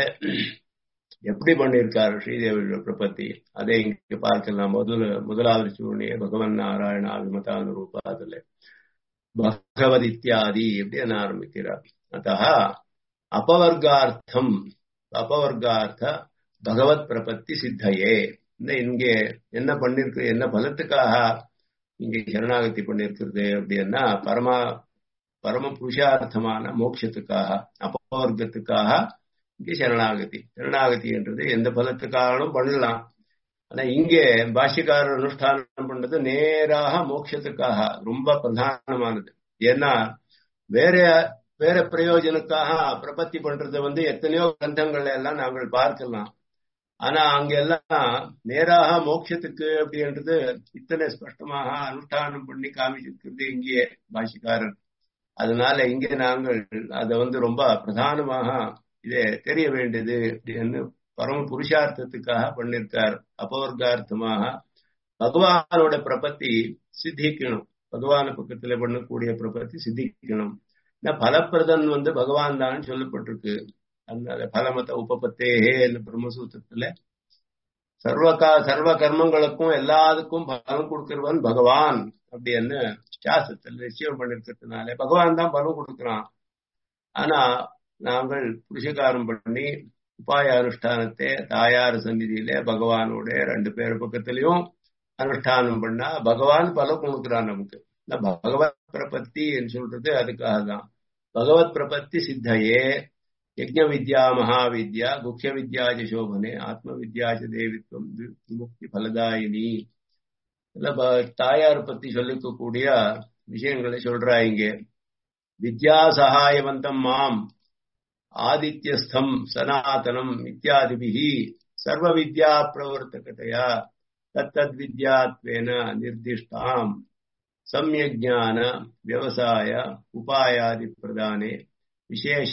எப்படி பண்ணியிருக்காரு ஸ்ரீதேவியோட பிரபத்தி அதை இங்க பார்க்கலாம் முதல்ல முதலாவது சூழ்நிலை பகவன் நாராயண விமதான ரூபாதுல பகவத் இத்தியாதி எப்படி ஆரம்பிக்கிறார் அத்த அபவர்கார்த்தம் அபவர்கார்த்த பகவத் பிரபத்தி சித்தையே இந்த இங்கே என்ன பண்ணிருக்கு என்ன பலத்துக்காக இங்க சரணாகதி பண்ணிருக்கிறது அப்படின்னா பரமா பரம புருஷார்த்தமான மோட்சத்துக்காக அபவர்க்கத்துக்காக இங்கே சரணாகதி சரணாகதி என்றது எந்த பலத்துக்காகவும் பண்ணலாம் ஆனா இங்கே பாஷ்யக்காரர் அனுஷ்டானம் பண்றது நேராக மோட்சத்துக்காக ரொம்ப பிரதானமானது ஏன்னா வேற வேற பிரயோஜனக்காக பிரபத்தி பண்றது வந்து எத்தனையோ கிரந்தங்கள் எல்லாம் நாங்கள் பார்க்கலாம் ஆனா அங்க எல்லாம் நேராக மோட்சத்துக்கு அப்படின்றது இத்தனை ஸ்பஷ்டமாக அனுஷ்டானம் பண்ணி காமிச்சிருக்கிறது இங்கே பாஷிக்காரர் அதனால இங்கே நாங்கள் அதை வந்து ரொம்ப பிரதானமாக இதை தெரிய வேண்டியது அப்படின்னு பரம புருஷார்த்தத்துக்காக பண்ணிருக்கார் அபவர்கார்த்தமாக பகவானோட பிரபத்தி சித்திக்கணும் பகவான பக்கத்துல பண்ணக்கூடிய பிரபத்தி சித்திக்கணும் பலப்பிரதன் வந்து பகவான் தான் சொல்லப்பட்டிருக்கு அந்த பலமத்த உபபத்தேஹே இந்த பிரம்மசூத்திரத்துல சர்வகா சர்வ கர்மங்களுக்கும் எல்லாத்துக்கும் பலம் கொடுக்கிறவன் பகவான் அப்படின்னு சாஸ்திரத்தில் நிச்சயம் பண்ணிருக்கிறதுனால பகவான் தான் பலம் கொடுக்கிறான் ஆனா நாங்கள் புருஷகாரம் பண்ணி உபாய அனுஷ்டானத்தை தாயார் சந்நிதியில பகவானோட ரெண்டு பேர் பக்கத்திலையும் அனுஷ்டானம் பண்ணா பகவான் பலம் கொடுக்கிறான் நமக்கு இந்த பகவத் பிரபத்தி என்று சொல்றது அதுக்காக தான் பகவத் பிரபத்தி சித்தையே யஜ்ஞ வித்யா மகாவித்யா குக்கிய வித்யா சோபனே ஆத்ம வித்யா தேவித்வம் விமுக்தி பலதாயினி தாயார் பத்தி சொல்லிக்கக்கூடிய விஷயங்களை சொல்றா இங்க வித்யா சகாயவந்தம் மாம் ஆதித்யஸ்தம் சனாதனம் இத்தியாதிபிகி சர்வ வித்யா பிரவர்த்தகதையா தத்தத் வித்யாத்வேன நிர்திஷ்டாம் சம்யஜான விவசாய உபாயாதி பிரதானே விசேஷ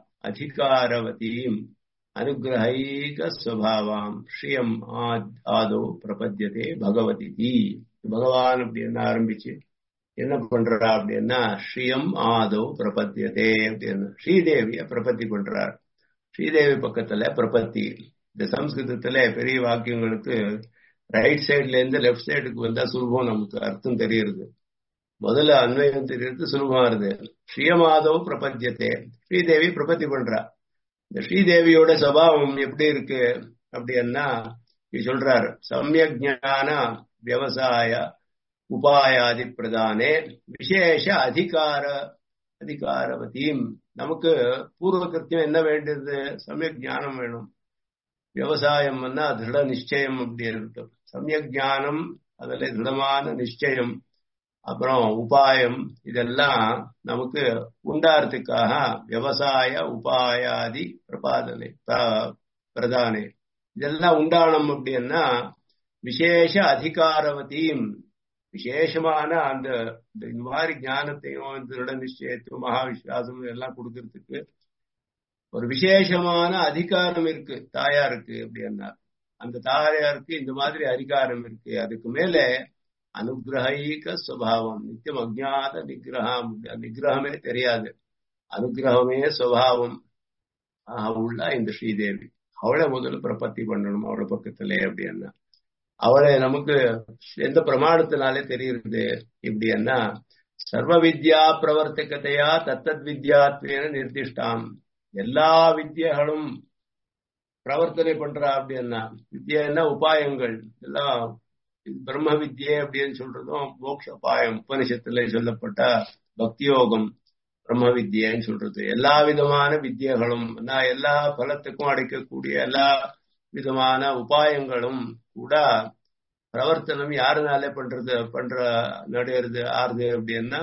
அதிகாரவதீம் அனுகிரகைக ஸ்வபாவாம் ஸ்ரீயம் ஆதோ பிரபத்தியதே பகவதி பகவான் அப்படின்னு ஆரம்பிச்சு என்ன பண்றா அப்படின்னா ஸ்ரீயம் ஆதோ பிரபத்தியதே அப்படின்னு ஸ்ரீதேவிய பிரபத்தி பண்றார் ஸ்ரீதேவி பக்கத்துல பிரபத்தி இந்த சம்ஸ்கிருதத்துல பெரிய வாக்கியங்களுக்கு ரைட் சைட்ல இருந்து லெஃப்ட் சைடுக்கு வந்தா சுலபம் நமக்கு அர்த்தம் தெரியுது முதல்ல அன்வயம் தெரியறது சுலபமா இருது ஸ்ரீயமாதவ் பிரபஞ்சத்தே ஸ்ரீதேவி பிரபத்தி பண்றா இந்த ஸ்ரீதேவியோட சபாவம் எப்படி இருக்கு அப்படின்னா சொல்றாரு சமயக் ஞான விவசாய உபாயாதி பிரதானே விசேஷ அதிகார அதிகாரவதியும் நமக்கு பூர்வ கிருத்தியம் என்ன வேண்டியது சமயக் ஞானம் வேணும் விவசாயம் திருட நிச்சயம் அப்படி இருக்கும் சமயக் ஞானம் அதுல திருடமான நிச்சயம் அப்புறம் உபாயம் இதெல்லாம் நமக்கு உண்டாறதுக்காக விவசாய உபாயாதி பிரபாதனை பிரதானே இதெல்லாம் உண்டானம் அப்படின்னா விசேஷ அதிகாரவதியும் விசேஷமான அந்த இந்த மாதிரி ஞானத்தையும் திருட நிச்சயத்தையும் மகாவிஸ்வாசம் எல்லாம் கொடுக்கறதுக்கு ஒரு விசேஷமான அதிகாரம் இருக்கு தாயாருக்கு அப்படின்னா அந்த தாயாருக்கு இந்த மாதிரி அதிகாரம் இருக்கு அதுக்கு மேல அனுகிரகிக சுவாவம் நித்தியம் அஜாத நிகிரகம் நிகிரகமே தெரியாது அனுகிரகமே சுவாவம் உள்ள இந்த ஸ்ரீதேவி அவளை முதல்ல பிரபத்தி பண்ணணும் அவளை பக்கத்திலே அப்படின்னா அவளை நமக்கு எந்த பிரமாணத்தினாலே தெரியுது இப்படின்னா சர்வ வித்யா பிரவர்த்தகத்தையா தத்தத் வித்யாத்வேன நிர்திஷ்டாம் எல்லா வித்தியகளும் பிரவர்த்தனை பண்றா அப்படின்னா வித்யா உபாயங்கள் எல்லாம் பிரம்ம வித்யை அப்படின்னு சொல்றதும் மோட்ச உபாயம் உபனிஷத்துல சொல்லப்பட்ட பக்தியோகம் பிரம்ம வித்யன்னு சொல்றது எல்லா விதமான வித்தியகளும் எல்லா பலத்துக்கும் அடைக்கக்கூடிய எல்லா விதமான உபாயங்களும் கூட பிரவர்த்தனம் யாருனாலே பண்றது பண்ற நடையிறது ஆறுது அப்படின்னா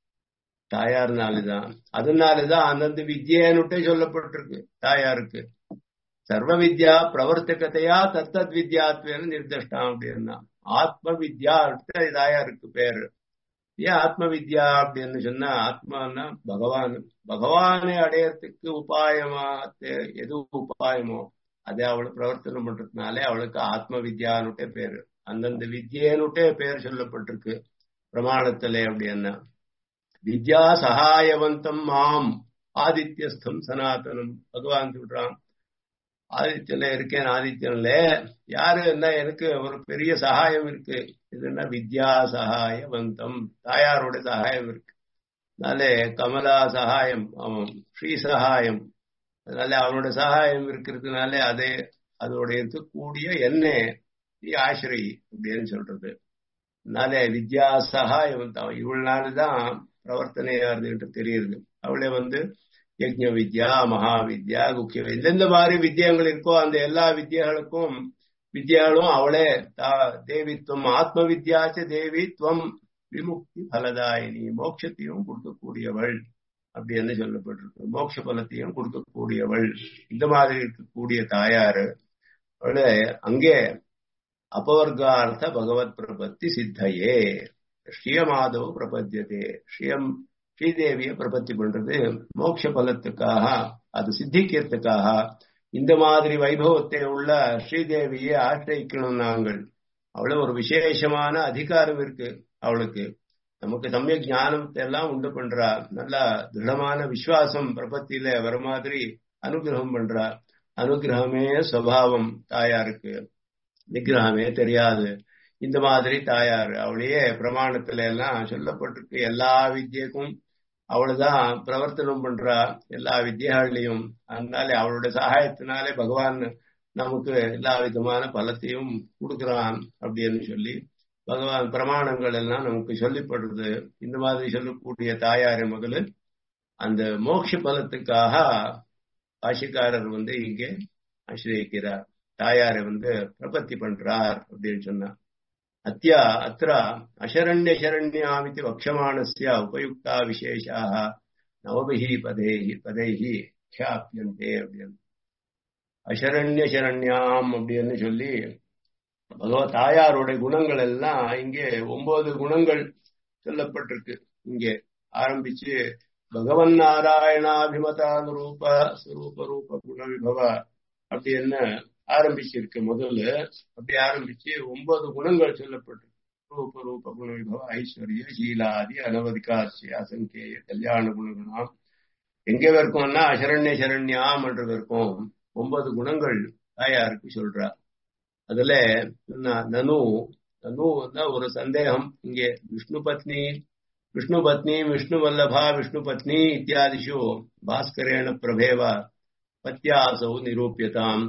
தாயாருனாலதான் அதனாலதான் அந்தந்த வித்யன்னுட்டே சொல்லப்பட்டிருக்கு தாயாருக்கு சர்வ வித்யா பிரவர்த்தகத்தையா தத்தத் வித்யாத்வேன நிர்திஷ்டம் அப்படின்னா ஆத்ம வித்யா தாயாருக்கு பேரு ஏன் ஆத்ம வித்யா அப்படின்னு சொன்னா ஆத்மான்னா பகவான் பகவானை அடையறதுக்கு உபாயமா எது உபாயமோ அதை அவள் பிரவர்த்தனம் பண்றதுனாலே அவளுக்கு ஆத்ம வித்யான்னுட்டே பேரு அந்தந்த வித்யனுட்டே பேர் சொல்லப்பட்டிருக்கு பிரமாணத்திலே அப்படின்னா வித்யா சகாயவந்தம் மாம் ஆதித்யஸ்தம் சனாதனம் பகவான் சொல்றான் ஆதித்யன்ல இருக்கேன் ஆதித்யன்ல யாரு என்ன எனக்கு ஒரு பெரிய சகாயம் இருக்கு இது என்ன வித்யா சகாயவந்தம் தாயாரோட சகாயம் இருக்கு அதனால கமலா சகாயம் அவன் ஸ்ரீ சகாயம் அதனால அவனோட சகாயம் இருக்கிறதுனால அதே அதோட இருக்கக்கூடிய என்ன நீ ஆசிரி அப்படின்னு சொல்றது அதனால வித்யா சகாயவந்தம் இவ்வளவு நாள்தான் பிரவர்த்தனையாருது என்று தெரியுது அவளே வந்து யஜ்ஞ வித்யா மகா வித்யா குக்கிய எந்தெந்த மாதிரி வித்தியங்கள் இருக்கோ அந்த எல்லா வித்தியர்களுக்கும் வித்யாலும் அவளே தேவித்துவம் ஆத்ம வித்யாச்ச தேவித்வம் விமுக்தி பலதாயினி மோட்சத்தையும் கொடுக்கக்கூடியவள் அப்படி என்ன சொல்லப்பட்டிருக்கு மோட்ச பலத்தையும் கொடுக்கக்கூடியவள் இந்த மாதிரி இருக்கக்கூடிய தாயாரு அவளே அங்கே அபவர்கார்த்த பகவத் பிரபத்தி சித்தையே ஸ்ரீயமாதவ பிரபத்தியதே ஸ்ரீயம் ஸ்ரீதேவிய பிரபத்தி பண்றது மோட்ச பலத்துக்காக அது சித்திக்கிறதுக்காக இந்த மாதிரி வைபவத்தை உள்ள ஸ்ரீதேவியை ஆசிரியிக்கணும் நாங்கள் அவள ஒரு விசேஷமான அதிகாரம் இருக்கு அவளுக்கு நமக்கு சமய ஞானத்தை எல்லாம் உண்டு பண்றா நல்ல திருடமான விசுவாசம் பிரபத்தியில வர மாதிரி அனுகிரகம் பண்றா அனுகிரகமே சுவாவம் தாயாருக்கு நிகிரகமே தெரியாது இந்த மாதிரி தாயார் அவளையே பிரமாணத்துல எல்லாம் சொல்லப்பட்டிருக்கு எல்லா வித்தியக்கும் அவளுதான் பிரவர்த்தனம் பண்றா எல்லா வித்தியாலையும் அதனால அவளோட சகாயத்தினாலே பகவான் நமக்கு எல்லா விதமான பலத்தையும் கொடுக்கிறான் அப்படின்னு சொல்லி பகவான் பிரமாணங்கள் எல்லாம் நமக்கு சொல்லிப்படுறது இந்த மாதிரி சொல்லக்கூடிய தாயாரை முதல்ல அந்த மோட்ச பலத்துக்காக ஆசிக்காரர் வந்து இங்கே ஆசிரியக்கிறார் தாயாரை வந்து பிரபத்தி பண்றார் அப்படின்னு சொன்னார் அத்தியா அத்திர அசரண்ய சரண்யாமிதி வக்ஷமானஸ்ய உபயுக்தா விசேஷாக நவபிஹி பதைஹி பதைஹி ख्याप्यन्ते அப்படின்னு அசரண்ய சரண்யாம் அப்படின்னு சொல்லி பகவத் தாயாருடைய குணங்கள் எல்லாம் இங்கே ஒன்பது குணங்கள் சொல்லப்பட்டிருக்கு இங்கே ஆரம்பிச்சு பகவன் நாராயணாபிமதானுரூப சுரூப ரூப குண விபவ அப்படின்னு ஆரம்பிச்சிருக்கு முதல்ல அப்படி ஆரம்பிச்சு ஒன்பது குணங்கள் சொல்லப்பட்டிருக்கு ரூப ரூப குண விபவ ஐஸ்வர்ய சீலாதி அனவதிகாசிய அசங்கேய கல்யாண குணகுணாம் எங்க இருக்கும்னா அசரண்ய சரண்யாம் என்று இருக்கும் ஒன்பது குணங்கள் தாயாருக்கு சொல்றா அதுல நனு நனு ஒரு சந்தேகம் இங்கே விஷ்ணு பத்னி விஷ்ணு பத்னி விஷ்ணு வல்லபா விஷ்ணு பத்னி இத்தியாதிஷு பாஸ்கரேண பிரபேவ பத்யாசௌ நிரூபியதாம்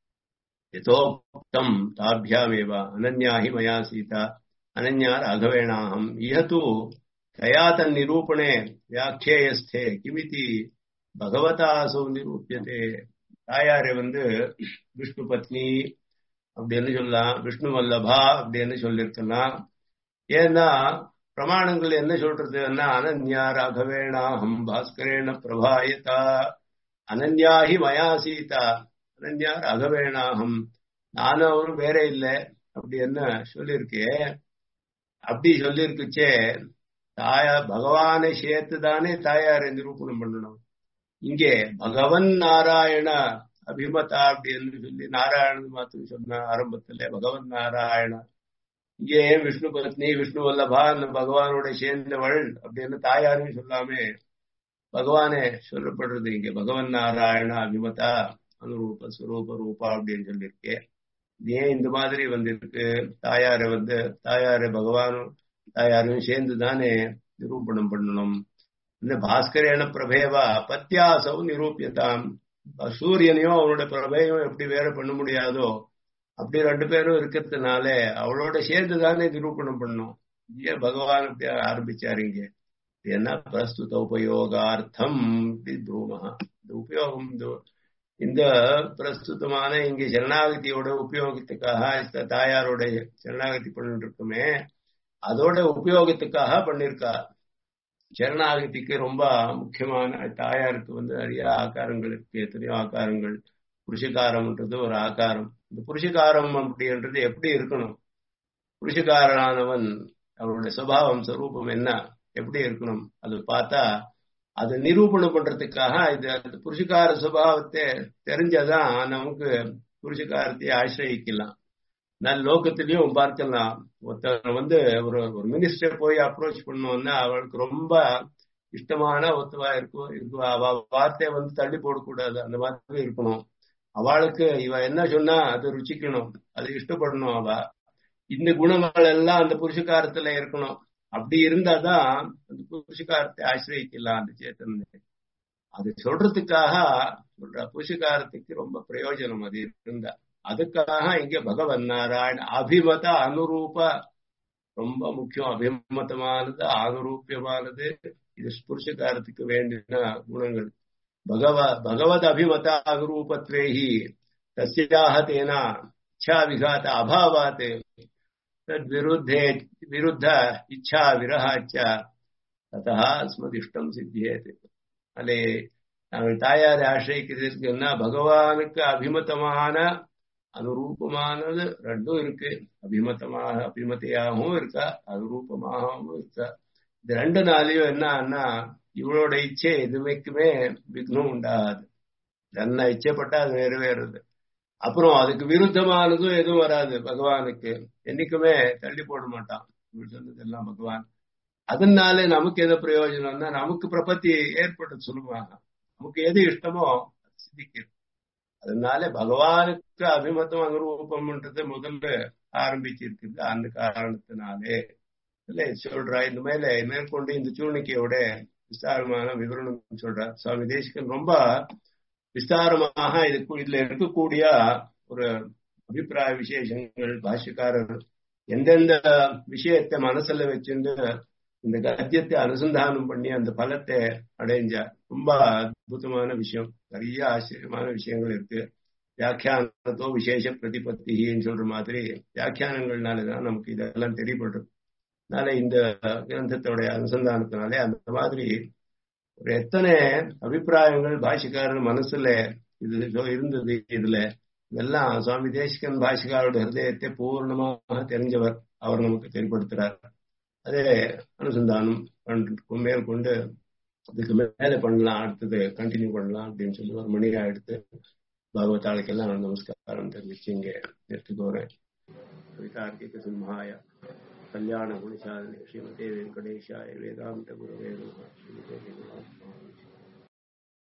यथोक्तम् ताभ्यामेव अनन्या हि मया सीता अनन्या राघवेणाहम् इह तु तया तन्निरूपणे व्याख्येयस्थे किमिति பகவதா அசௌ நிரூபியதே தாயாரை வந்து விஷ்ணு பத்னி அப்படின்னு சொல்லலாம் விஷ்ணு வல்லபா அப்படின்னு சொல்லியிருக்கலாம் ஏன்னா பிரமாணங்கள் என்ன சொல்றதுன்னா அனன்யா ராகவேணாஹம் பாஸ்கரேண பிரபாயதா அனன்யாஹி மயா சீதா அனன்யா ராகவேணாகம் நானும் அவரும் வேற இல்லை அப்படி என்ன சொல்லியிருக்கே அப்படி சொல்லியிருக்குச்சே தாயா பகவானை சேர்த்து தானே தாயாரை நிரூபணம் பண்ணணும் இங்கே பகவன் நாராயண அபிமதா அப்படின்னு சொல்லி நாராயணன் மாத்திரம் சொன்ன ஆரம்பத்துல பகவன் நாராயண இங்கே விஷ்ணு பத்னி விஷ்ணு வல்லபா பகவானோட சேர்ந்தவள் அப்படின்னு தாயாரையும் சொல்லாமே பகவானே சொல்லப்படுறது இங்க பகவன் நாராயண அபிமதா அனுரூப சுரூப ரூபா அப்படின்னு சொல்லியிருக்கேன் ஏன் இந்த மாதிரி வந்திருக்கு தாயாரை வந்து தாயாரை பகவானும் தாயாரையும் சேர்ந்து தானே நிரூபணம் பண்ணணும் இந்த பாஸ்கரேன பிரபேவா பத்தியாசவு நிரூபியதாம் சூரியனையும் அவனோட பிரபையும் எப்படி வேற பண்ண முடியாதோ அப்படி ரெண்டு பேரும் இருக்கிறதுனால அவளோட சேர்ந்து தானே நிரூபணம் பண்ணும் ஏன் பகவான் இப்படி ஆரம்பிச்சாரு இங்க என்ன பிரஸ்துத உபயோகார்த்தம் பிரூமா இந்த உபயோகம் இந்த பிரஸ்துதமான இங்க சரணாகதியோட உபயோகத்துக்காக தாயாரோட சரணாகதி பண்ணிட்டு இருக்குமே அதோட உபயோகத்துக்காக பண்ணிருக்கா சரணாகதிக்கு ரொம்ப முக்கியமான தாயாருக்கு வந்து நிறைய ஆகாரங்கள் இருக்கு எத்தனையோ ஆகாரங்கள் புருஷகாரம்ன்றது ஒரு ஆகாரம் இந்த புருஷகாரம் அப்படின்றது எப்படி இருக்கணும் புருஷகாரனானவன் அவருடைய சுபாவம் ஸ்வரூபம் என்ன எப்படி இருக்கணும் அது பார்த்தா அது நிரூபணம் பண்றதுக்காக இது அந்த புருஷகார சுபாவத்தை தெரிஞ்சாதான் நமக்கு புருஷகாரத்தை ஆசிரயிக்கலாம் நான் லோகத்திலையும் பார்க்கலாம் ஒருத்தர் வந்து ஒரு ஒரு மினிஸ்டர் போய் அப்ரோச் பண்ணோம்னா அவளுக்கு ரொம்ப இஷ்டமான ஒத்துவா இருக்கும் இருக்கும் அவ வார்த்தையை வந்து தள்ளி போடக்கூடாது அந்த மாதிரி இருக்கணும் அவளுக்கு இவ என்ன சொன்னா அது ருச்சிக்கணும் அது இஷ்டப்படணும் அவ இந்த குணங்கள் எல்லாம் அந்த புருஷகாரத்துல இருக்கணும் அப்படி இருந்தாதான் அந்த புருஷகாரத்தை ஆசிரியக்கலாம் அந்த சேத்தன் அது சொல்றதுக்காக சொல்ற புருஷகாரத்துக்கு ரொம்ப பிரயோஜனம் அது இருந்தா அதுக்காக இங்க பகவன் நாராயண அபிமத அனுரூப ரொம்ப முக்கியம் அபிமதமானது அனுரூபியமானது இது புருஷகாரத்துக்கு வேண்டின குணங்கள் பகவ பகவத் அபிமத அனுரூபத்வேஹி தஸ்யாக தேனா இச்சா விகாத அபாவாத் தத் விருத்தே விருத்த இச்சா விரகாச்ச ததா அஸ்மதிஷ்டம் சித்தியேது அலே நாங்கள் தாயாரை ஆசிரியக்கிறதுக்குன்னா பகவானுக்கு அபிமதமான அனுரூபமானது ரெண்டும் இருக்கு அபிமதமாக அபிமத்தையாகவும் இருக்கா அனுரூபமாகவும் இருக்கா இது ரெண்டு நாளையும் என்னன்னா இவளோட இச்சை எதுமைக்குமே விக்னம் உண்டாகாது என்ன இச்சைப்பட்டா அது நிறைவேறுது அப்புறம் அதுக்கு விருத்தமானதும் எதுவும் வராது பகவானுக்கு என்னைக்குமே தள்ளி போட மாட்டான் சொன்னதெல்லாம் பகவான் அதனால நமக்கு எது பிரயோஜனம்னா நமக்கு பிரபத்தி ஏற்பட்டு சொல்லுவாங்க நமக்கு எது இஷ்டமோ சித்திக்கிறது அதனால பகவானுக்கு அபிமத்தம் அனுரூபம்ன்றது முதல்ல ஆரம்பிச்சிருக்குது அந்த காரணத்தினாலே இல்ல சொல்றா இந்த மேல மேற்கொண்டு இந்த சூழ்நிலையோட விஸ்தாரமான விவரணம் சொல்றார் சுவாமி தேசிகன் ரொம்ப விஸ்தாரமாக இதுக்கு இதுல இருக்கக்கூடிய ஒரு அபிப்பிராய விசேஷங்கள் பாஷ்யக்காரர் எந்தெந்த விஷயத்தை மனசுல வச்சிருந்து இந்த கத்தியத்தை அனுசந்தானம் பண்ணி அந்த பலத்தை அடைஞ்சார் ரொம்ப அற்புதமான விஷயம் நிறைய ஆச்சரியமான விஷயங்கள் இருக்கு வியாக்கியானத்தோ விசேஷ பிரதிபத்தின்னு சொல்ற மாதிரி வியாக்கியானங்கள்னாலதான் நமக்கு இதெல்லாம் தெரியப்படுறது அதனால இந்த கிரந்தத்தோடைய அனுசந்தானத்தினாலே அந்த மாதிரி ஒரு எத்தனை அபிப்பிராயங்கள் பாஷிக்காரர் மனசுல இது இருந்தது இதுல இதெல்லாம் சுவாமி தேசிகன் பாஷிகாரோட ஹிருதயத்தை பூர்ணமாக தெரிஞ்சவர் அவர் நமக்கு தெரியப்படுத்துறார் அதே அனுசந்தானம் மேற்கொண்டு இதுக்கு மேல பண்ணலாம் அடுத்தது கண்டினியூ பண்ணலாம் அப்படின்னு சொல்லி ஒரு மணியா எடுத்து பகவத்தாளுக்கெல்லாம் நமஸ்காரம் தெரிவிச்சு இங்க எடுத்துட்டு போறேன் கவிதார்க்கிக சிம்ஹாய கல்யாண குணசாலினி ஸ்ரீமதே வெங்கடேஷாய வேதாந்த குருவே நம